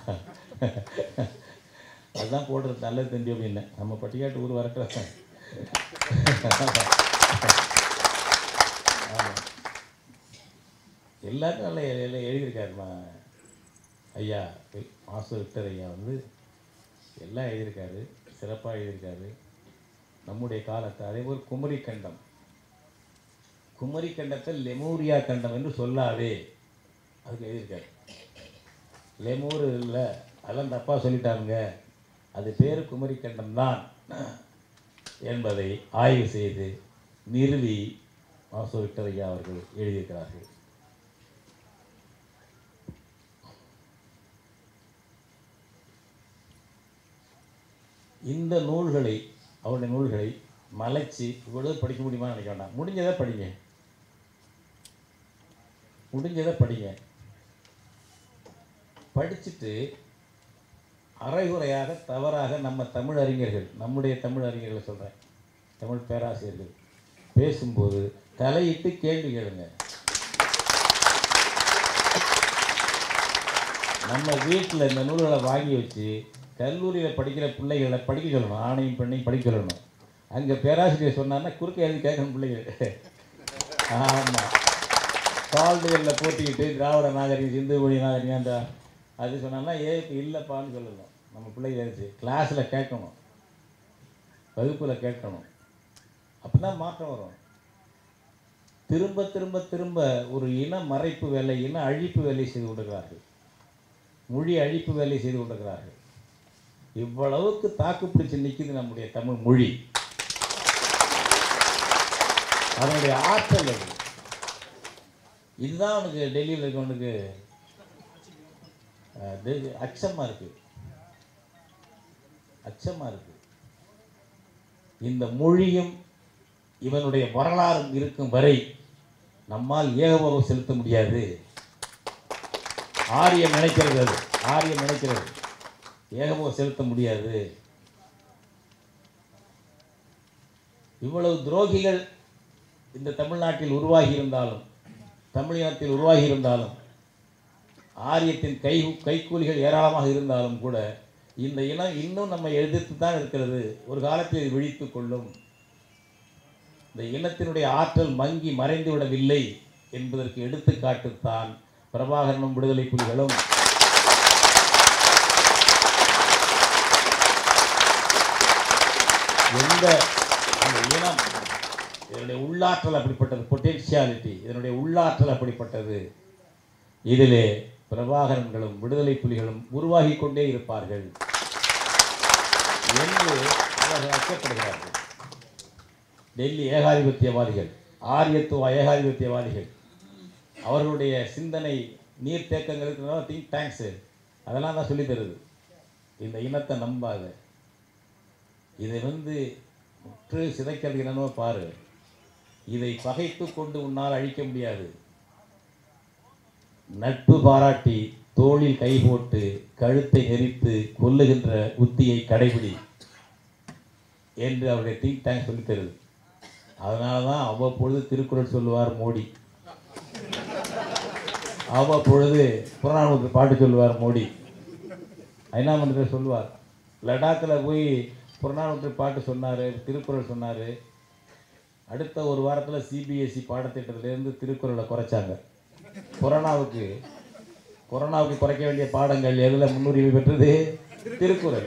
அதுதான் போடுறது நல்லது தம்பி அப்படின்னு நம்ம பட்டிக்காட்டு ஊர் வரட்டும் ஆமாம் எல்லாருக்கும் நல்ல எழு- எழு- எழுதியிருக்காருமா ஐயா மாசு விக்டர் ஐயா வந்து எல்லாம் எழுதியிருக்காரு சிறப்பாக எழுதியிருக்காரு நம்முடைய காலத்தை அதேபோல் குமரி கண்டம் குமரி கண்டத்தை லெமூரியா கண்டம் என்று சொல்லாதே அதுக்கு எழுதியிருக்காரு லெமூர் இல்லை அதெல்லாம் தப்பாக சொல்லிட்டாங்க அது பேர் குமரி கண்டம் தான் என்பதை ஆய்வு செய்து நிறுவி மாசு விக்டர் ஐயா அவர்கள் எழுதியிருக்கிறார்கள் இந்த நூல்களை அவருடைய நூல்களை மலைச்சு இவ்வளவு படிக்க முடியுமான்னு நினைக்க வேண்டாம் முடிஞ்சதை படிங்க முடிஞ்சதை படிங்க படிச்சுட்டு அரைகுறையாக தவறாக நம்ம தமிழ் அறிஞர்கள் நம்முடைய தமிழ் அறிஞர்களை சொல்கிறேன் தமிழ் பேராசிரியர்கள் பேசும்போது தலையிட்டு கேள்வி கேளுங்க நம்ம வீட்டில் இந்த நூல்களை வாங்கி வச்சு கல்லூரியில் படிக்கிற பிள்ளைகளை படிக்க சொல்லணும் ஆணையும் பெண்ணையும் படிக்க சொல்லணும் அங்கே பேராசிரியர் சொன்னான்னா குறுக்க எழுதி கேட்கணும் பிள்ளைகள் ஆமாம் கால்டுகளில் போட்டிக்கிட்டு திராவிட நாகரிகம் சிந்து மொழி நாகரிகம் அந்த அது சொன்னான்னா ஏ இல்லைப்பான்னு சொல்லணும் நம்ம பிள்ளைகள் எழுதி கிளாஸில் கேட்கணும் வகுப்பில் கேட்கணும் அப்போ தான் மாற்றம் வரும் திரும்ப திரும்ப திரும்ப ஒரு இன மறைப்பு வேலை இன அழிப்பு வேலை செய்து கொண்டிருக்கிறார்கள் மொழி அழிப்பு வேலை செய்து கொண்டிருக்கிறார்கள் இவ்வளவுக்கு தாக்கு பிடிச்சு நிற்குது நம்முடைய தமிழ் மொழி அதனுடைய ஆற்றல் அது இதுதான் அவனுக்கு டெல்லியில் இருக்கவனுக்கு அஹ், டெல்லி- அச்சமா இருக்கு அச்சமா இருக்கு இந்த மொழியும் இவனுடைய வரலாறும் இருக்கும் வரை நம்மால் ஏகபோகம் செலுத்த முடியாது ஆரியம் நினைக்கிறது அது ஆரியம் நினைக்கிறது ஏகபோகம் செலுத்த முடியாது இவ்வளவு துரோகிகள் இந்த தமிழ்நாட்டில் உருவாகி இருந்தாலும் தமிழினத்தில் உருவாகி இருந்தாலும் ஆரியத்தின் கை கைக்கூலிகள் ஏராளமாக இருந்தாலும் கூட இந்த இனம் இன்னும் நம்ம எதிர்த்து தான் இருக்கிறது ஒரு காலத்தில் இது விழித்து கொள்ளும் இந்த இனத்தினுடைய ஆற்றல் மங்கி மறைந்து விடவில்லை என்பதற்கு எடுத்துக்காட்டுத்தான் பிரபாகரனும் விடுதலை புலிகளும் எந்த அந்த இனம் இதனுடைய உள்ளாற்றல் அப்படிப்பட்டது பொட்டென்ஷியாலிட்டி இதனுடைய உள்ளாற்றல் அப்படிப்பட்டது இதிலே பிரபாகரன்களும் விடுதலை புலிகளும் உருவாகி கொண்டே இருப்பார்கள் என்று அவர்கள் அச்சப்படுகிறார்கள் டெல்லி ஏகாதிபத்தியவாதிகள் ஆரியத்துவ ஏகாதிபத்தியவாதிகள் அவர்களுடைய சிந்தனை நீர்த்தேக்கங்களுக்கு திங்க் டேங்க்ஸு அதெல்லாம் தான் சொல்லித் தருது இந்த இனத்தை நம்பாத இதை வந்து முற்று சிதைக்கிறது என்னன்னு பாரு இதை பகைத்து கொண்டு உன்னால் அழிக்க முடியாது நட்பு பாராட்டி தோளில் கை போட்டு கழுத்தை நெரித்து கொல்லுகின்ற உத்தியை கடைபிடி என்று அவருடைய திங்க் டேங்க் சொல்லித் தருது அதனால தான் அவ்வப்பொழுது திருக்குறள் சொல்லுவார் மோடி அவ்வப்பொழுது புறநானூற்று பாட்டு சொல்லுவார் மோடி ஐநா மன்றத்தில் சொல்லுவார் லடாக்கில் போய் புறநானூற்று பாட்டு சொன்னார் திருக்குறள் சொன்னார் அடுத்த ஒரு வாரத்தில் சிபிஎஸ்சி பாடத்திட்டத்திலேருந்து திருக்குறளை குறைச்சாங்க கொரோனாவுக்கு கொரோனாவுக்கு குறைக்க வேண்டிய பாடங்கள் எதில் முன்னுரிமை பெற்றது திருக்குறள்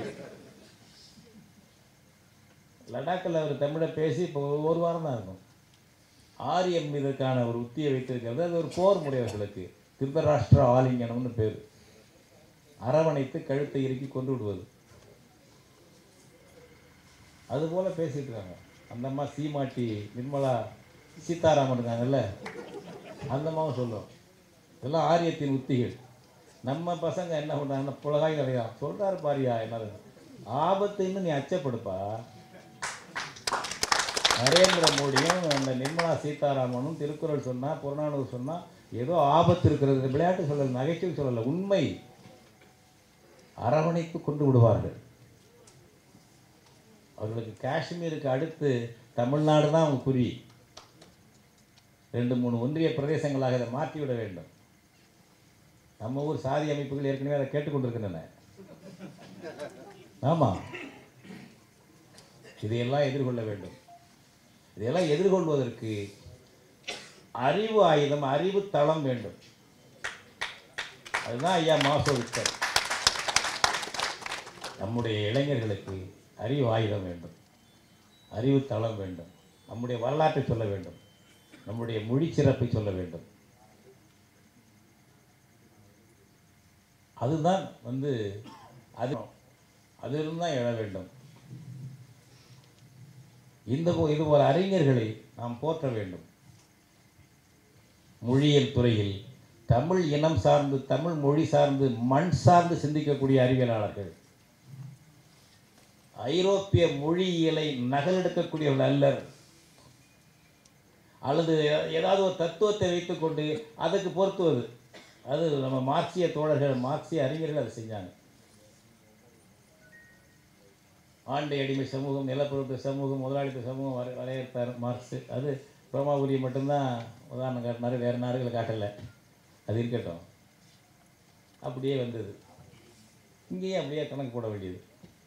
லடாக்கில் ஒரு தமிழை பேசி இப்போ ஒரு வாரம் தான் இருக்கும் ஆரியம் இதற்கான ஒரு உத்தியை வைத்திருக்கிறது அது ஒரு போர் முறையவர்களுக்கு திருதராஷ்டிர ஆலிங்கனம்னு பேர் அரவணைத்து கழுத்தை இறுக்கி கொண்டு விடுவது அதுபோல பேசிட்டு இருக்காங்க அந்த அம்மா சீமாட்டி நிர்மலா சீதாராமன் இருக்காங்கல்ல அந்த அம்மாவும் சொல்லும் இதெல்லாம் ஆரியத்தின் உத்திகள் நம்ம பசங்க என்ன பண்ணுறாங்கன்னா புலகாய் கிடையா சொல்கிறாரு பாரியா என்னது ஆபத்துன்னு நீ அச்சப்படுப்பா நரேந்திர மோடியும் அந்த நிர்மலா சீதாராமனும் திருக்குறள் சொன்னா புறநானூறு சொன்னா ஏதோ ஆபத்து இருக்கிறது விளையாட்டு சொல்லல நகைச்சுவை சொல்லல உண்மை அரவணைத்து கொண்டு விடுவார்கள் அவர்களுக்கு காஷ்மீருக்கு அடுத்து தமிழ்நாடு தான் அவங்க குறி ரெண்டு மூணு ஒன்றிய பிரதேசங்களாக இதை மாற்றிவிட வேண்டும் நம்ம ஊர் சாதி அமைப்புகள் ஏற்கனவே அதை கேட்டுக்கொண்டிருக்கின்றன ஆமாம் இதையெல்லாம் எதிர்கொள்ள வேண்டும் இதையெல்லாம் எதிர்கொள்வதற்கு அறிவு ஆயுதம் அறிவு தளம் வேண்டும் அதுதான் ஐயா மாசோ விக்டர் நம்முடைய இளைஞர்களுக்கு அறிவு ஆயுதம் வேண்டும் அறிவு தளம் வேண்டும் நம்முடைய வரலாற்றை சொல்ல வேண்டும் நம்முடைய மொழி சிறப்பை சொல்ல வேண்டும் அதுதான் வந்து அது அதிலிருந்து தான் எழ வேண்டும் இந்த போ- இது ஒரு அறிஞர்களை நாம் போற்ற வேண்டும் மொழியியல் துறையில் தமிழ் இனம் சார்ந்து தமிழ் மொழி சார்ந்து மண் சார்ந்து சிந்திக்கக்கூடிய அறிவியலாளர்கள் ஐரோப்பிய மொழியியலை நகலெடுக்கக்கூடியவர்கள் அல்லர் அல்லது ஏ- ஏதாவது ஒரு தத்துவத்தை வைத்துக்கொண்டு அதுக்கு பொருத்துவது அது நம்ம மார்க்சிய தோழர்கள் மார்க்சிய அறிஞர்கள் அதை செஞ்சாங்க ஆண்டை அடிமை சமூகம் நிலப்பரப்பு சமூகம் முதலாளித்த சமூகம் வரை வரையறுத்தார் மார்க்ஸ் அது ரோமாபுரி மட்டும்தான் உதாரணம் காட்டினாரு வேறு நாடுகளை காட்டலை அது இருக்கட்டும் அப்படியே வந்தது இங்கேயும் அப்படியே கணக்கு போட வேண்டியது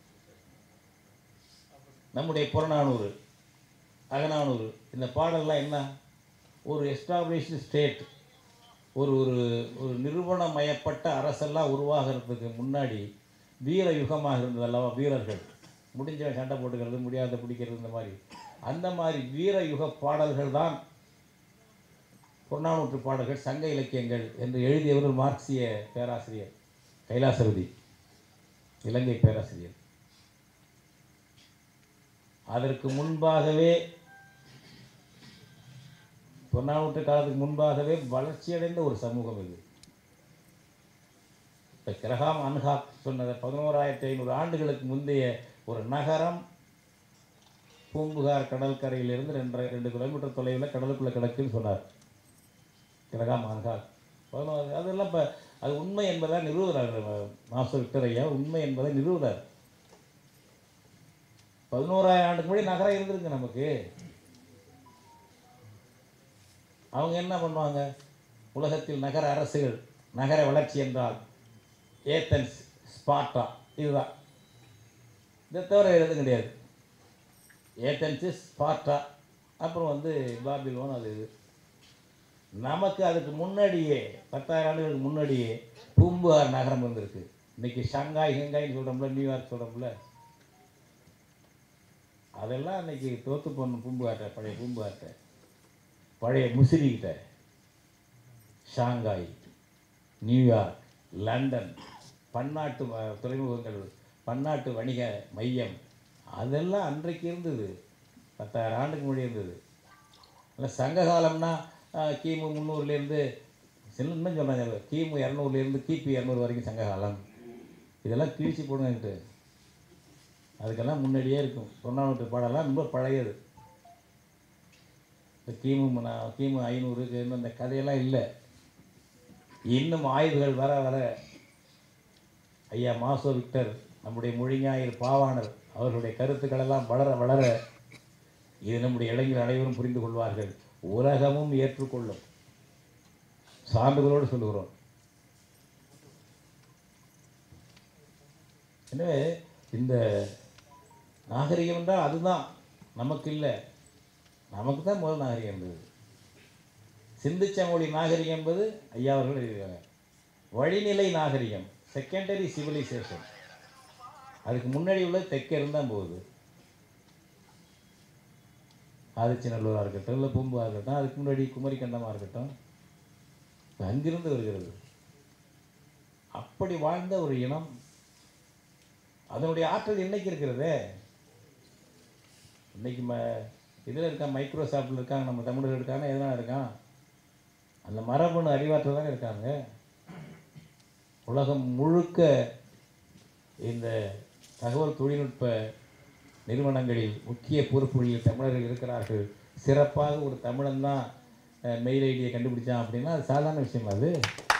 நம்முடைய புறநானூறு அகநானூறு இந்த பாடல்லாம் என்ன ஒரு எஸ்டாப்ளிஷ்டு ஸ்டேட் ஒரு ஒரு ஒரு நிறுவனமயப்பட்ட அரசெல்லாம் உருவாகிறதுக்கு முன்னாடி வீர யுகமாக இருந்தது அல்லவா வீரர்கள் முடிஞ்ச சண்டை போட்டுக்கிறது முடியாத பிடிக்கிறது இந்த மாதிரி அந்த மாதிரி வீர யுக பாடல்கள் தான் புறநானூற்று பாடல்கள் சங்க இலக்கியங்கள் என்று எழுதியவர் மார்க்சிய பேராசிரியர் கைலாசபதி இலங்கை பேராசிரியர் அதற்கு முன்பாகவே புறநானூற்று காலத்துக்கு முன்பாகவே வளர்ச்சியடைந்த ஒரு சமூகம் இது இப்போ கிரகாம் அன்ஹாக் சொன்னதை பதினோராயிரத்தி ஐநூறு ஆண்டுகளுக்கு முந்தைய ஒரு நகரம் பூம்புகார் கடற்கரையிலிருந்து ரெண்டரை ரெண்டு கிலோமீட்டர் தொலைவில் கடலுக்குள்ளே கிடக்குன்னு சொன்னார் கிரகாம் அன்ஹாக் பதினோரு அதெல்லாம் இப்போ அது உண்மை என்பதை நிறுவுகிறார் மாஸ்டர் விக்டர் ஐயா உண்மை என்பதை நிறுவுகிறார் பதினோராயிரம் ஆண்டுக்கு முன்னாடி நகரம் இருந்திருக்கு நமக்கு அவங்க என்ன பண்ணுவாங்க உலகத்தில் நகர அரசுகள் நகர வளர்ச்சி என்றால் ஏத்தன்ஸ் ஸ்பார்ட்டா இதுதான் இதை தவிர வேறு எதுவும் கிடையாது ஏத்தன்ஸு ஸ்பார்ட்டா அப்புறம் வந்து பாபிலோன் அது இது நமக்கு அதுக்கு முன்னாடியே பத்தாயிரம் ஆண்டுகளுக்கு முன்னாடியே பூம்புகார் நகரம் இருந்திருக்கு இன்னைக்கு ஷங்காய் ஹிங்காய்னு சொல்கிறோம்ல நியூயார்க் சொல்கிறோம்ல அதெல்லாம் இன்னைக்கு தோத்து போன பூம்புகார்ட்ட பழைய பூம்புகார்ட்ட பழைய முசிறிகிட்ட ஷாங்காய் நியூயார்க் லண்டன் பன்னாட்டு வ- துறைமுகங்கள் பன்னாட்டு வணிக மையம் அதெல்லாம் அன்றைக்கு இருந்தது பத்தாயிரம் ஆண்டுக்கு முன்னாடி இருந்தது இல்லை சங்க காலம்னா ஆஹ், கிமு முந்நூறுலேருந்து சில இன்னும் சொல்கிறாங்க கிமு இரநூறுலேருந்து கிபி இரநூறு வரைக்கும் சங்க காலம் இதெல்லாம் கிழிச்சு போடுங்கன்ட்டு அதுக்கெல்லாம் முன்னாடியே இருக்கும் தொண்ணாநூற்று பாடலாம் ரொம்ப பழையது இந்த கிமு முன்னா- கிமு ஐநூறு இன்னும் இந்த கதையெல்லாம் இல்லை இன்னும் ஆய்வுகள் வர வர ஐயா மாசோ விக்டர் நம்முடைய மொழிஞாயிறு பாவாணர் அவர்களுடைய கருத்துக்களெல்லாம் வளர வளர இது நம்முடைய இளைஞர் அனைவரும் புரிந்து கொள்வார்கள் உலகமும் ஏற்றுக்கொள்ளும் சான்றுகளோடு சொல்லுகிறோம் எனவே இந்த நாகரிகம் என்றால் அதுதான் நமக்கு இல்லை நமக்கு தான் முதல் நாகரிகம் இருந்தது சிந்திச்ச மொழி நாகரிகம் என்பது ஐயா அவர்கள் எழுதியிருக்காங்க வழிநிலை நாகரிகம் செகண்டரி சிவிலைசேஷன் அதுக்கு முன்னாடி உள்ள தெற்கே இருந்தால் போகுது ஆதிச்சநல்லூராக இருக்கட்டும் இல்லை பூம்புவாக இருக்கட்டும் அதுக்கு முன்னாடி குமரிக்கண்டமாக இருக்கட்டும் இது அங்கிருந்து வருகிறது அப்படி வாழ்ந்த ஒரு இனம் அதனுடைய ஆற்றல் இன்னைக்கு இருக்கிறதே இன்னைக்கு ம இதில் இருக்கான் மைக்ரோசாஃப்டில் இருக்காங்க நம்ம தமிழர்கள் இருக்காங்க எதனா இருக்கான் அந்த மரபணு அறிவாற்றல் தானே இருக்காங்க உலகம் முழுக்க இந்த தகவல் தொழில்நுட்ப நிறுவனங்களில் முக்கிய பொறுப்புகளில் தமிழர்கள் இருக்கிறார்கள் சிறப்பாக ஒரு தமிழன் தான் மெயில் ஐடியை கண்டுபிடிச்சான் அப்படின்னா அது சாதாரண விஷயம் அது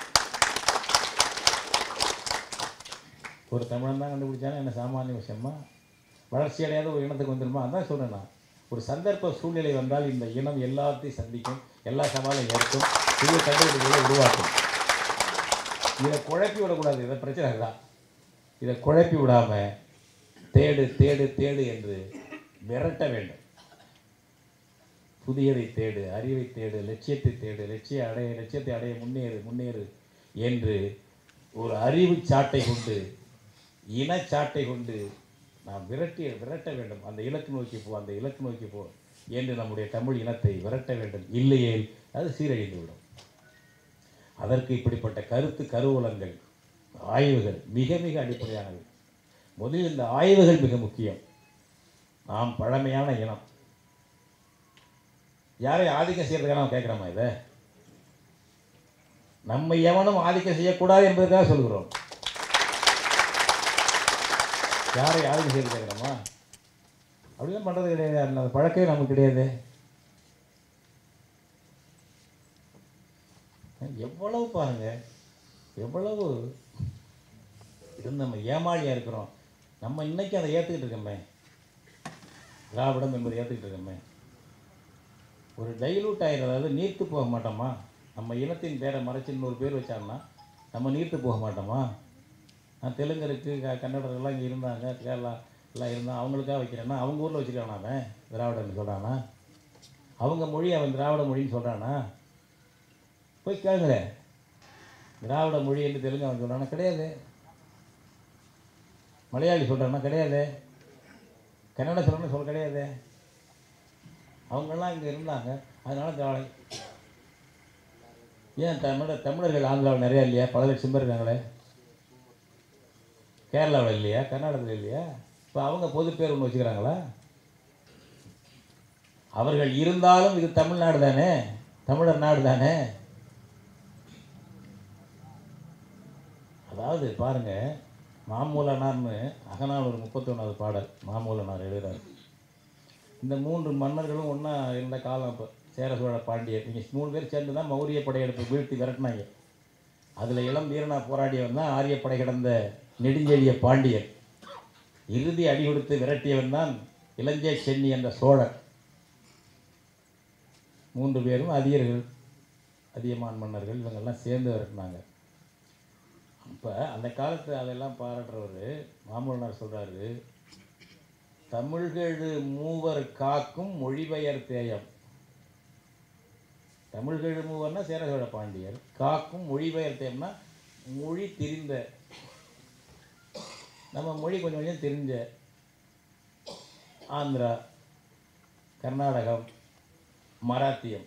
ஒரு தமிழன் தான் கண்டுபிடிச்சானா என்ன சாமானிய விஷயமா வளர்ச்சி அடையாத ஒரு இனத்துக்கு வந்துருமா அதான் சொல்றேன் நான் ஒரு சந்தர்ப்ப சூழ்நிலை வந்தால் இந்த இனம் எல்லாத்தையும் சந்திக்கும் எல்லா சவாலையும் ஏற்கும் புதிய கண்டுபிடிப்புகளை உருவாக்கும் இதை குழப்பி விடக்கூடாது இதை பிரச்சனை தான் இதை குழப்பி விடாம தேடு தேடு தேடு என்று விரட்ட வேண்டும் புதியதை தேடு அறிவை தேடு லட்சியத்தை தேடு லட்சிய அடைய லட்சியத்தை அடைய முன்னேறு முன்னேறு என்று ஒரு அறிவு சாட்டை கொண்டு இனச்சாட்டை கொண்டு நாம் விரட்டி விரட்ட வேண்டும் அந்த இலக்கு நோக்கி போ அந்த இலக்கு நோக்கி போ என்று நம்முடைய தமிழ் இனத்தை விரட்ட வேண்டும் இல்லையேல் அது சீரழிந்து விடும் அதற்கு இப்படிப்பட்ட கருத்து கருவூலங்கள் ஆய்வுகள் மிக மிக அடிப்படையானவை முதலில் இந்த ஆய்வுகள் மிக முக்கியம் நாம் பழமையான இனம் யாரை ஆதிக்கம் செய்யறதுக்காக நாம் கேட்குறோமா இதை நம்ம எவனும் ஆதிக்கம் செய்யக்கூடாது என்பதற்காக சொல்கிறோம் யாரை ஆதிக்கம் செய்து கேட்குறோமா அப்படிலாம் பண்ணுறது கிடையாது அந்த பழக்கமே நமக்கு கிடையாது எவ்வளவு பாருங்க எவ்வளவு இது நம்ம ஏமாளியாக இருக்கிறோம் நம்ம இன்னைக்கு அதை ஏற்றுக்கிட்டு இருக்கோமே திராவிடம் என்பதை ஏற்றுக்கிட்டு இருக்கோமே ஒரு டைலூட் ஆகிடுறது அதாவது நீர்த்து போக மாட்டோமா நம்ம இனத்தின் பேரை மறைச்சு இன்னொரு பேர் வச்சாங்கன்னா நம்ம நீர்த்து போக மாட்டோமா நான் தெலுங்கருக்கு க கன்னடர்கள்லாம் இங்கே இருந்தாங்க கேரளா எல்லாம் இருந்தால் அவங்களுக்காக வைக்கிறேன்னா அவங்க ஊரில் வச்சுருக்கானா அவன் திராவிடன்னு சொல்கிறானா அவங்க மொழி அவன் திராவிட மொழின்னு சொல்கிறானா போய் கேளுங்களேன் திராவிட மொழி என்று தெலுங்கு அவன் சொல்கிறானா கிடையாது மலையாளி சொல்கிறானா கிடையாது கன்னட சொல்கிறேன்னு சொல்ல கிடையாது அவங்கெல்லாம் இங்கே இருந்தாங்க அதனால திராவிட ஏன் தமிழ தமிழர்கள் ஆந்திராவில் நிறையா இல்லையா பல லட்சம் பேர் இருக்காங்களே கேரளாவில் இல்லையா கர்நாடகத்தில் இல்லையா இப்போ அவங்க பொது பேர் ஒன்று வச்சுக்கிறாங்களா அவர்கள் இருந்தாலும் இது தமிழ்நாடு தானே தமிழர் நாடு தானே அதாவது பாருங்க மாமூலனார்னு அகநானூறு முப்பத்தொன்னாவது பாடல் மாமூலனார் எழுதுறாரு இந்த மூன்று மன்னர்களும் ஒன்றா இருந்த காலம் அப்போ சேர சோழ பாண்டியர் நீங்கள் மூணு பேர் சேர்ந்து தான் மௌரிய படையெடுப்பு வீழ்த்தி விரட்டினாங்க அதில் இளம் வீரனா போராடியவன் தான் ஆரிய படை கிடந்த நெடுஞ்செழிய பாண்டியன் இறுதி அடி கொடுத்து விரட்டியவன் தான் இளஞ்சே சென்னி என்ற சோழன் மூன்று பேரும் அதியர்கள் அதியமான் மன்னர்கள் இவங்கெல்லாம் சேர்ந்து விரட்டினாங்க அப்போ அந்த காலத்து அதெல்லாம் பாராட்டுறவர் மாமூலனார் சொல்கிறாரு தமிழ்கழு மூவர் காக்கும் மொழிபெயர் தேயம் தமிழ்கழு மூவர்னா சேரசோழ பாண்டியர் காக்கும் மொழிபெயர் தேயம்னா மொழி தெரிந்த நம்ம மொழி கொஞ்சம் கொஞ்சம் தெரிஞ்ச ஆந்திரா கர்நாடகம் மராத்தியம்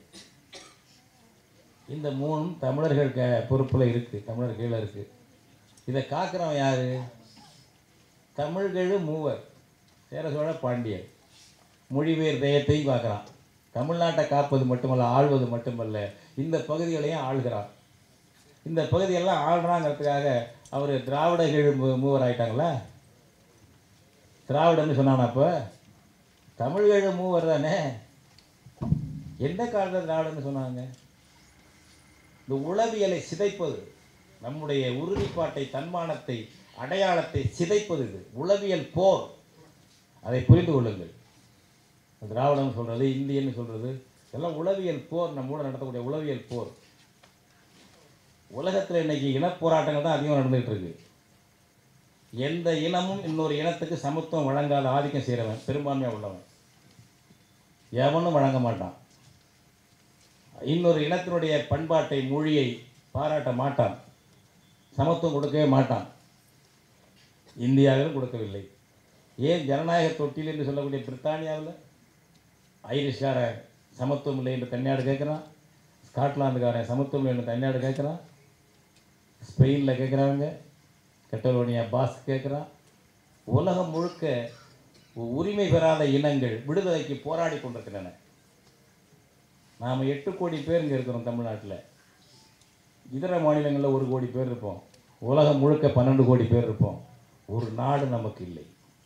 இந்த மூணும் தமிழர்கள் க பொறுப்பில் இருக்குது தமிழர் கீழே இருக்குது இதை காக்கிறவன் யார் தமிழ்கழு மூவர் சேர சோழ பாண்டியர் மொழிபெயர் தெய்வத்தையும் பார்க்குறான் தமிழ்நாட்டை காப்பது மட்டுமல்ல ஆள்வது மட்டுமல்ல இந்த பகுதிகளையும் ஆள்கிறான் இந்த பகுதியெல்லாம் ஆள்றாங்கிறதுக்காக அவர் திராவிட கீழ் மூ- மூவர் ஆயிட்டாங்களா திராவிடன்னு சொன்னானா அப்போ தமிழ்கழ மூவர் தானே எந்த காலத்தில் திராவிடன்னு சொன்னாங்க இந்த உளவியலை சிதைப்பது நம்முடைய உறுதிப்பாட்டை தன்மானத்தை அடையாளத்தை சிதைப்பது இது உளவியல் போர் அதை புரிந்து கொள்ளுங்கள் திராவிடம் சொல்கிறது இந்தியன்னு சொல்கிறது இதெல்லாம் உளவியல் போர் நம்மோட நடத்தக்கூடிய உளவியல் போர் உலகத்தில் இன்னைக்கு இனப்போராட்டங்கள் தான் அதிகம் நடந்துகிட்டு இருக்கு எந்த இனமும் இன்னொரு இனத்துக்கு சமத்துவம் வழங்காத ஆதிக்கம் செய்கிறவன் பெரும்பான்மையாக உள்ளவன் எவனும் வழங்க மாட்டான் இன்னொரு இனத்தினுடைய பண்பாட்டை மொழியை பாராட்ட மாட்டான் சமத்துவம் கொடுக்கவே மாட்டான் இந்தியாவிலும் கொடுக்கவில்லை ஏன் ஜனநாயக தொட்டில் என்று சொல்லக்கூடிய பிரித்தானியாவில் ஐரிஷ்கார சமத்துவம் இல்லை என்று தனிநாடு கேட்குறான் ஸ்காட்லாந்துக்காரன் சமத்துவம் இல்லை என்று தனிநாடு கேட்குறான் ஸ்பெயினில் கேட்குறாங்க கெட்டலோனியா பாஸ் கேட்குறான் உலகம் முழுக்க உரிமை பெறாத இனங்கள் விடுதலைக்கு போராடி கொண்டிருக்கின்றன நாம் எட்டு கோடி பேர் இங்கே இருக்கிறோம் தமிழ்நாட்டில் இதர மாநிலங்களில் ஒரு கோடி பேர் இருப்போம் உலகம் முழுக்க பன்னெண்டு கோடி பேர் இருப்போம் ஒரு நாடு நமக்கு இல்லை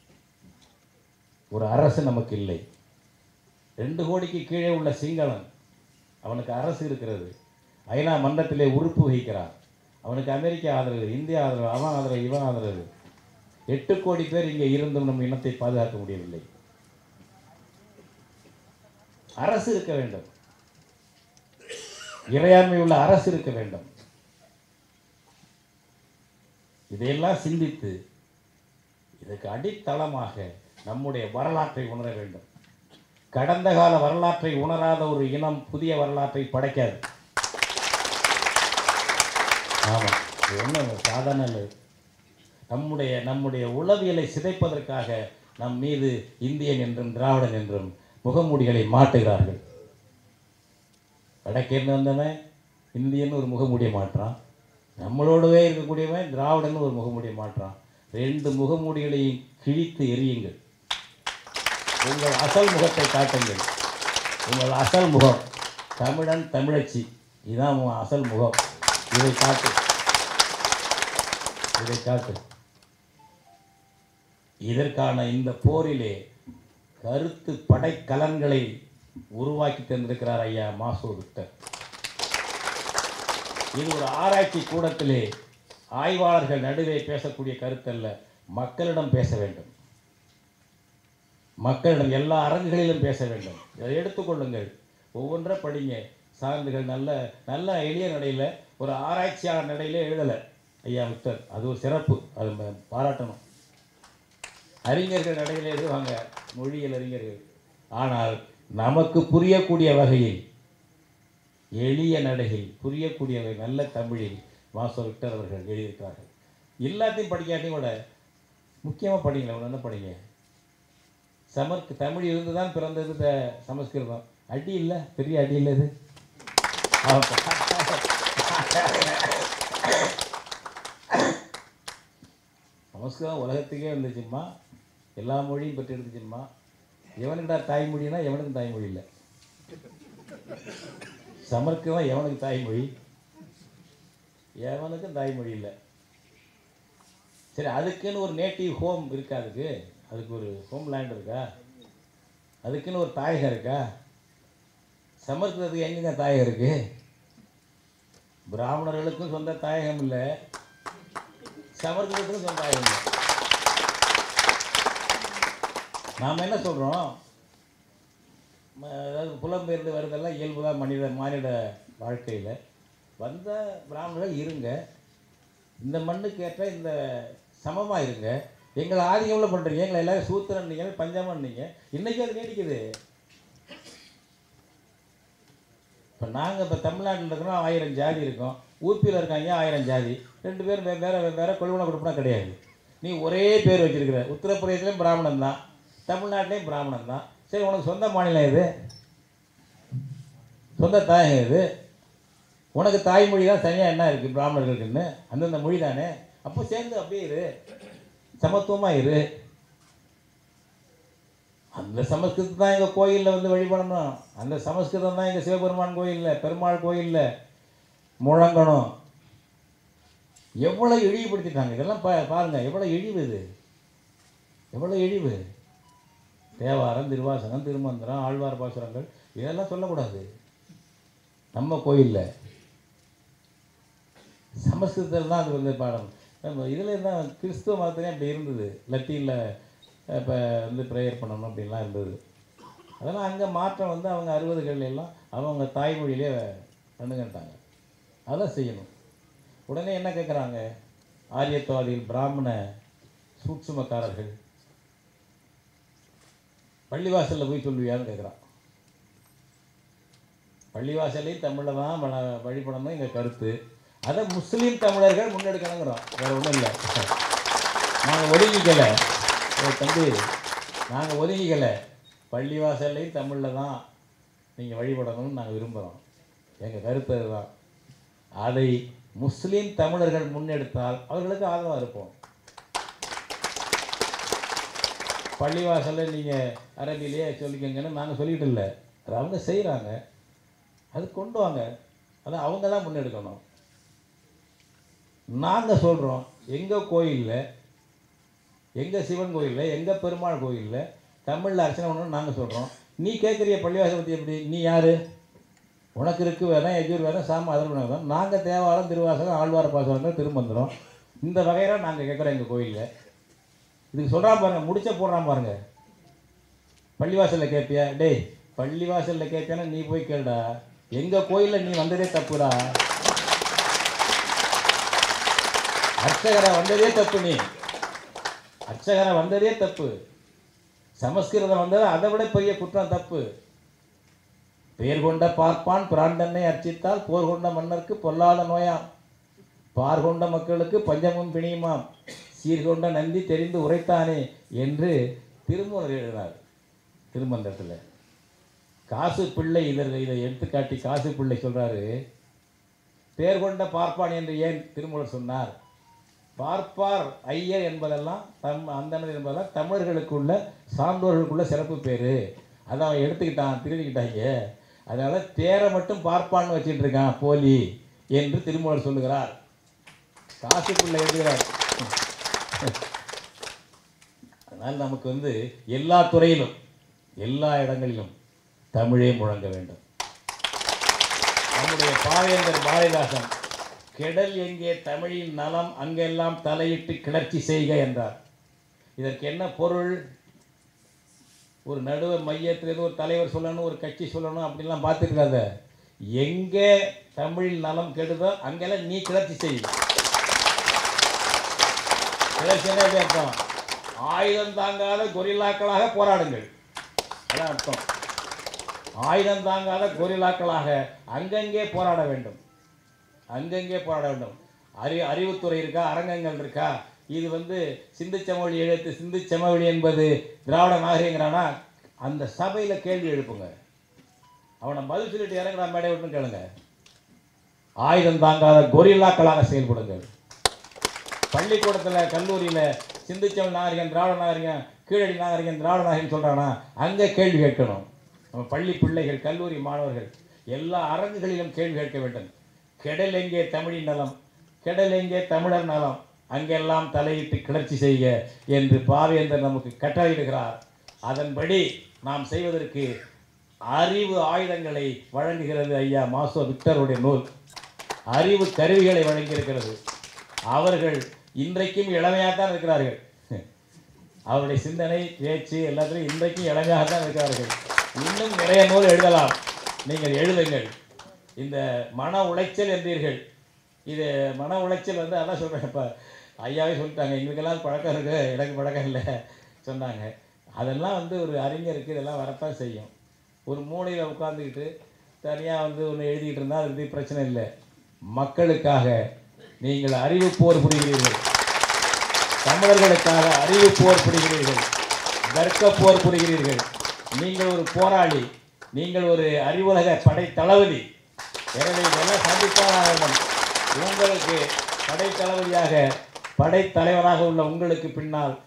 ஒரு அரசு நமக்கு இல்லை ரெண்டு கோடிக்கு கீழே உள்ள சிங்களன் அவனுக்கு அரசு இருக்கிறது ஐநா மன்றத்திலே உறுப்பு வகிக்கிறான் அவனுக்கு அமெரிக்கா ஆதரவு இந்தியா ஆதரவு அவன் ஆதரவு இவன் ஆதரவு எட்டு கோடி பேர் இங்கே இருந்தும் நம் இனத்தை பாதுகாக்க முடியவில்லை அரசு இருக்க வேண்டும் இறையாண்மை உள்ள அரசு இருக்க வேண்டும் இதையெல்லாம் சிந்தித்து இதுக்கு அடித்தளமாக நம்முடைய வரலாற்றை உணர வேண்டும் கடந்த கால வரலாற்றை உணராத ஒரு இனம் புதிய வரலாற்றை படைக்காது ஆமாம் இது ஒன்றும் சாதாரண இல்லை நம்முடைய நம்முடைய உளவியலை சிதைப்பதற்காக நம் மீது இந்தியன் என்றும் திராவிடன் என்றும் முகமூடிகளை மாட்டுகிறார்கள் வடக்கேருந்து வந்தவன் இந்தியன்னு ஒரு முகமூடியை மாட்டுறான் நம்மளோடவே இருக்கக்கூடியவன் திராவிடன் ஒரு முகமூடியை மாட்டுறான் ரெண்டு முகமூடிகளையும் கிழித்து எரியுங்கள் உங்கள் அசல் முகத்தை காட்டுங்கள் உங்கள் அசல் முகம் தமிழன் தமிழச்சி இதுதான் உன் அசல் முகம் இதை காட்டு இதை காட்டு இதற்கான இந்த போரிலே கருத்து படைக்கலன்களை உருவாக்கி தந்திருக்கிறார் ஐயா மாசோ விக்டர் இது ஒரு ஆராய்ச்சி கூடத்திலே ஆய்வாளர்கள் நடுவே பேசக்கூடிய கருத்தல்ல மக்களிடம் பேச வேண்டும் மக்களிடம் எல்லா அரங்குகளிலும் பேச வேண்டும் இதை எடுத்துக்கொள்ளுங்கள் ஒவ்வொன்றை படிங்க சான்றுகள் நல்ல நல்ல எளிய நடையில் ஒரு ஆராய்ச்சியாளர் நடையிலே எழுதலை ஐயா விக்டர் அது ஒரு சிறப்பு அது ம- பாராட்டணும் அறிஞர்கள் நடையில் எழுதுவாங்க மொழியியல் அறிஞர்கள் ஆனால் நமக்கு புரியக்கூடிய வகையில் எளிய நடையில் புரியக்கூடிய வகை- நல்ல தமிழில் வாசோ விக்டர் அவர்கள் எழுதியிருக்கிறார்கள் எல்லாத்தையும் படிக்காட்டியும் கூட முக்கியமாக படிங்களேன் ஒன்று என்ன படிங்க சமர்க்கு தமிழ் இருந்து தான் பிறந்தது இந்த சமஸ்கிருதம் அடி இல்லை பெரிய அடி இல்லை இது சமஸ்கிருதம் உலகத்துக்கே வந்துச்சும்மா எல்லா மொழியும் பெற்று எடுத்துச்சும்மா எவனுக்குடா தாய்மொழினா எவனுக்கும் தாய்மொழி இல்லை சமஸ்கிருதம் எவனுக்கு தாய்மொழி எவனுக்கும் தாய்மொழி இல்லை சரி அதுக்குன்னு ஒரு நேட்டிவ் ஹோம் இருக்கா அதுக்கு அதுக்கு ஒரு ஹோம் லேண்ட் இருக்கா அதுக்குன்னு ஒரு தாயகம் இருக்கா சமஸ்கிருதத்துக்கு எங்கெங்க தாயகம் இருக்கு பிராமணர்களுக்கும் சொந்த தாயகம் இல்லை சமஸ்கிருதத்துக்கும் சொந்த தாயகம் இல்லை நாம் என்ன சொல்கிறோம் அதாவது புலம்பெயர்ந்து வருதெல்லாம் இயல்பு தான் மனித மானிட வாழ்க்கையில் வந்த பிராமணர்கள் இருங்க இந்த மண்ணுக்கு ஏற்ற இந்த சமமாக இருங்க எங்களை ஆதிக்கம்ல பண்ணுறீங்க எங்களை எல்லாரும் சூத்திரன் நீங்கள் பஞ்சமன் நீங்கள் இன்றைக்கி அது நீடிக்குது இப்போ நாங்கள் இப்போ தமிழ்நாட்டில் இருக்கிறோம் ஆயிரம் ஜாதி இருக்கோம் ஊப்பியில் இருக்காங்க ஆயிரம் ஜாதி ரெண்டு பேரும் வே- வேற வேற கொள்வன கொடுப்பனா கிடையாது நீ ஒரே பேர் வச்சிருக்கிற உத்தரப்பிரதேசத்துலேயும் பிராமணன் தான் தமிழ்நாட்டிலையும் பிராமணன் தான் சரி உனக்கு சொந்த மாநிலம் இது சொந்த தாயகம் இது உனக்கு தாய்மொழி தான் தனியாக என்ன இருக்குது பிராமணர்களுக்குன்னு அந்தந்த மொழி தானே அப்போ சேர்ந்து அப்படியே இரு சமத்துவமாக இரு அந்த சமஸ்கிருதம் தான் எங்கள் கோயிலில் வந்து வழிபடணும் அந்த சமஸ்கிருதம் தான் எங்கள் சிவபெருமான் கோயிலில் பெருமாள் கோயிலில் முழங்கணும் எவ்வளோ இழிவுபடுத்திட்டாங்க இதெல்லாம் பா பாருங்கள் எவ்வளோ இழிவு இது எவ்வளோ இழிவு தேவாரம் திருவாசகம் திருமந்திரம் ஆழ்வார் பாசுரங்கள் இதெல்லாம் சொல்லக்கூடாது நம்ம கோயிலில் சமஸ்கிருதத்தில் தான் அது வந்து பாடம் நம்ம இதில் தான் கிறிஸ்துவ மதத்துலேயும் அப்படி இருந்தது லத்தீனில் இப்போ வந்து ப்ரேயர் பண்ணணும் அப்படின்லாம் இருந்தது அதெல்லாம் அங்கே மாற்றம் வந்து அவங்க அறுபதுகள் எல்லாம் அவங்க தாய்மொழியிலே பண்ணுங்கன்ட்டாங்க அதான் செய்யணும் உடனே என்ன கேட்குறாங்க ஆரியத்துவாதிகள் பிராமண சூட்சுமக்காரர்கள் பள்ளிவாசலில் போய் சொல்லுவியான்னு கேட்குறான் பள்ளிவாசலையும் தமிழில் தான் வள- வழிபடணும் எங்கள் கருத்து அதை முஸ்லீம் தமிழர்கள் முன்னெடுக்கணுங்கிறோம் வேற ஒன்றும் இல்லை நாங்கள் ஒதுங்கிக்கலை ஏய் தம்பி நாங்கள் ஒதுங்கிக்கலை பள்ளிவாசல்லையும் தமிழில் தான் நீங்கள் வழிபடணும்னு நாங்கள் விரும்புகிறோம் எங்கள் கருத்து அதுதான் அதை முஸ்லீம் தமிழர்கள் முன்னெடுத்தால் அவர்களுக்கு ஆதரவாக இருப்போம் பள்ளிவாசலில் நீங்கள் அரபிலேயே சொல்லிக்கங்கன்னு நாங்கள் சொல்லிட்டு இல்லை அது அவங்க செய்கிறாங்க அது கொண்டு வாங்க அதை அவங்க தான் முன்னெடுக்கணும் நாங்கள் சொல்கிறோம் எங்கள் கோயிலில் எங்கள் சிவன் கோயிலில் எங்கள் பெருமாள் கோயிலில் தமிழில் அர்ச்சனை பண்ணணும்னு நாங்கள் சொல்கிறோம் நீ கேட்குறிய பள்ளிவாசல் பற்றி எப்படி நீ யார் உனக்கு இருக்கு வேதம் எஜூர் வேதம் சாம அதர்வன வேதம் நாங்கள் தேவாரம் திருவாசகம் ஆழ்வார பாசகங்கள் திருமந்திரம் இந்த வகையில் நாங்கள் கேட்குறோம் எங்கள் கோயிலில் இதுக்கு சொல்கிறான் பாருங்க முடிச்ச போடுறான் பாருங்க பள்ளிவாசலில் கேட்பியா டேய் பள்ளிவாசலில் கேட்பியானா நீ போய் கேளுடா எங்கள் கோயிலில் நீ வந்ததே தப்புடா அர்ச்சகரை வந்ததே தப்பு நீ அர்ச்சகரை வந்ததே தப்பு சமஸ்கிருதம் வந்தது அதை விட பெரிய குற்றம் தப்பு பெயர் கொண்ட பார்ப்பான் பிராண்டனை அர்ச்சித்தால் போர் கொண்ட மன்னருக்கு பொல்லாத நோயாம் பார் கொண்ட மக்களுக்கு பஞ்சமும் பிணியுமாம் சீர்கொண்ட நந்தி தெரிந்து உரைத்தானே என்று திருமூலர் எழுதினார் திருமந்தத்தில் காசு பிள்ளை இதில் இதை எடுத்துக்காட்டி காசு பிள்ளை சொல்றாரு பேர் கொண்ட பார்ப்பான் என்று ஏன் திருமூலர் சொன்னார் பார்ப்பார் ஐயர் என்பதெல்லாம் தம் அந்தனர் என்பதெல்லாம் தமிழர்களுக்குள்ள சான்றோர்களுக்குள்ள சிறப்பு பேர் அதை அவன் எடுத்துக்கிட்டான் திருடிக்கிட்டாங்க அதனால பேரை மட்டும் பார்ப்பான்னு வச்சுட்டு இருக்கான் போலி என்று திருமூலர் சொல்லுகிறார் காசுக்குள்ள எழுதுகிறார் அதனால் நமக்கு வந்து எல்லா துறையிலும் எல்லா இடங்களிலும் தமிழே முழங்க வேண்டும் நம்முடைய பாவேந்தர் பாரதிதாசன் கெடல் எங்கே தமிழின் நலம் அங்கெல்லாம் தலையிட்டு கிளர்ச்சி செய்க என்றார் இதற்கு என்ன பொருள் ஒரு நடுவர் மையத்திலிருந்து ஒரு தலைவர் சொல்லணும் ஒரு கட்சி சொல்லணும் அப்படிலாம் பார்த்துருக்காத எங்கே தமிழில் நலம் கெடுதோ அங்கெல்லாம் நீ கிளர்ச்சி செய் கிளர்ச்சினா எப்படி அர்த்தம் ஆயுதம் தாங்காத கொரில்லாக்களாக போராடுங்கள் அதான் அர்த்தம் ஆயுதம் தாங்காத கொரில்லாக்களாக அங்கங்கே போராட வேண்டும் அங்கங்கே போராட வேண்டும் அறி அறிவுத்துறை இருக்கா அரங்கங்கள் இருக்கா இது வந்து சிந்து சமவெளி எழுத்து சிந்து சமவெளி என்பது திராவிட நாகரிகங்கிறானா அந்த சபையில் கேள்வி எழுப்புங்க அவனை பதில் சொல்லிட்டு இறங்குறா மேடை விட்டுன்னு கேளுங்க ஆயுதம் தாங்காத கொரில்லாக்களாக செயல்படுங்கள் பள்ளிக்கூடத்தில் கல்லூரியில் சிந்துச்சவல் நாகரிகம் திராவிட நாகரிகம் கீழடி நாகரிகம் திராவிட நாகரிகம் சொல்கிறானா அங்கே கேள்வி கேட்கணும் நம்ம பள்ளி பிள்ளைகள் கல்லூரி மாணவர்கள் எல்லா அரங்குகளிலும் கேள்வி கேட்க வேண்டும் கெடல் எங்கே தமிழின் நலம் கெடல் எங்கே தமிழர் நலம் அங்கெல்லாம் தலையிட்டு கிளர்ச்சி செய்க என்று பாவேந்தர் நமக்கு கட்டளையிடுகிறார் அதன்படி நாம் செய்வதற்கு அறிவு ஆயுதங்களை வழங்குகிறது ஐயா மாசோ விக்டருடைய நூல் அறிவு கருவிகளை வழங்கியிருக்கிறது அவர்கள் இன்றைக்கும் இளமையாக தான் இருக்கிறார்கள் அவருடைய சிந்தனை பேச்சு எல்லாத்துலையும் இன்றைக்கும் இளமையாக தான் இருக்கிறார்கள் இன்னும் நிறைய நூல் எழுதலாம் நீங்கள் எழுதுங்கள் இந்த மன உளைச்சல் என்றீர்கள் இது மன உளைச்சல் வந்து அதான் சொல்கிறேன் இப்போ ஐயாவே சொல்லிட்டாங்க எங்களுக்கெல்லாம் பழக்கம் இருக்குது எனக்கு பழக்கம் இல்லை சொன்னாங்க அதெல்லாம் வந்து ஒரு அறிஞருக்கு இதெல்லாம் வரத்தான் செய்யும் ஒரு மூலையில் உட்காந்துக்கிட்டு தனியாக வந்து ஒன்று எழுதிக்கிட்டு இருந்தால் அது வந்து பிரச்சனை இல்லை மக்களுக்காக நீங்கள் அறிவு போர் புரிகிறீர்கள் தமிழர்களுக்காக அறிவு போர் புரிகிறீர்கள் தர்க்க போர் புரிகிறீர்கள் நீங்கள் ஒரு போராளி நீங்கள் ஒரு அறிவுலக படை தளபதி எனவே இதெல்லாம் சந்தித்தான் ஆக வேண்டும் உங்களுக்கு படை தளபதியாக படை தலைவராக உள்ள உங்களுக்கு பின்னால்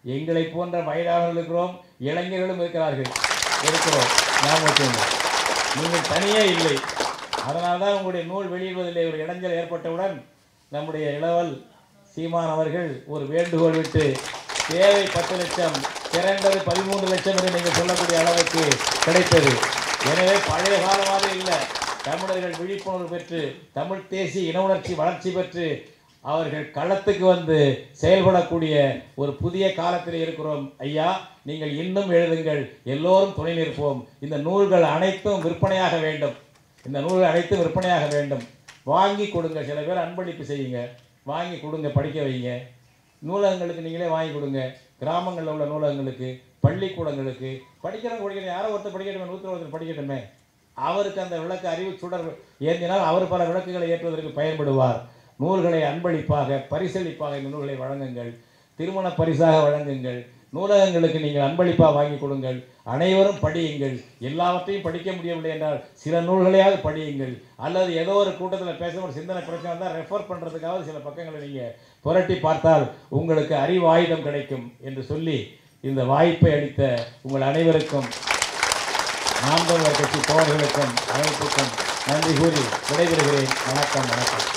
எங்களை போன்ற வயதானவர்கள் இருக்கிறோம் இளைஞர்களும் இருக்கிறார்கள் இருக்கிறோம் ஞாபகம் வச்சுக்கோங்க. நீங்கள் தனியே இல்லை அதனால தான் உங்களுடைய நூல் வெளியிடுவதிலே ஒரு இடைஞ்சல் ஏற்பட்டவுடன் நம்முடைய இளவல் சீமான் அவர்கள் ஒரு வேண்டுகோள் விட்டு தேவை பத்து லட்சம் திரண்டது பதிமூன்று லட்சம் என்று நீங்கள் சொல்லக்கூடிய அளவுக்கு கிடைத்தது எனவே பழைய காலமாக இல்லை தமிழர்கள் விழிப்புணர்வு பெற்று தமிழ் தேசிய இன உணர்ச்சி வளர்ச்சி பெற்று அவர்கள் களத்துக்கு வந்து செயல்படக்கூடிய ஒரு புதிய காலத்தில் இருக்கிறோம் ஐயா நீங்கள் இன்னும் எழுதுங்கள் எல்லோரும் துணை நிற்போம் இந்த நூல்கள் அனைத்தும் விற்பனையாக வேண்டும் இந்த நூல்கள் அனைத்தும் விற்பனையாக வேண்டும் வாங்கி கொடுங்க சில பேர் அன்பளிப்பு செய்யுங்க வாங்கி கொடுங்க படிக்க வைங்க நூலகங்களுக்கு நீங்களே வாங்கி கொடுங்க கிராமங்களில் உள்ள நூலகங்களுக்கு பள்ளிக்கூடங்களுக்கு படிக்கிறவங்க படிக்கணும் யாரோ ஒருத்தர் படிக்கட்டுமே நூற்றி ஒருத்தர் படிக்கட்டுமே அவருக்கு அந்த விளக்கு அறிவு சுடர் ஏந்தினால் அவர் பல விளக்குகளை ஏற்றுவதற்கு பயன்படுவார் நூல்களை அன்பளிப்பாக பரிசளிப்பாக இந்த நூல்களை வழங்குங்கள் திருமண பரிசாக வழங்குங்கள் நூலகங்களுக்கு நீங்கள் அன்பளிப்பாக வாங்கி கொடுங்கள் அனைவரும் படியுங்கள் எல்லாவற்றையும் படிக்க முடியவில்லை என்றால் சில நூல்களையாவது படியுங்கள் அல்லது ஏதோ ஒரு கூட்டத்தில் பேச ஒரு சிந்தனை பிரச்சனை வந்தால் ரெஃபர் பண்ணுறதுக்காவது சில பக்கங்களை நீங்கள் புரட்டி பார்த்தால் உங்களுக்கு அறிவாயுதம் கிடைக்கும் என்று சொல்லி இந்த வாய்ப்பை அளித்த உங்கள் அனைவருக்கும் நாம் தமிழர் கட்சி தோழர்களுக்கும் அமைப்புக்கும் நன்றி கூறி விடைபெறுகிறேன் வணக்கம் வணக்கம்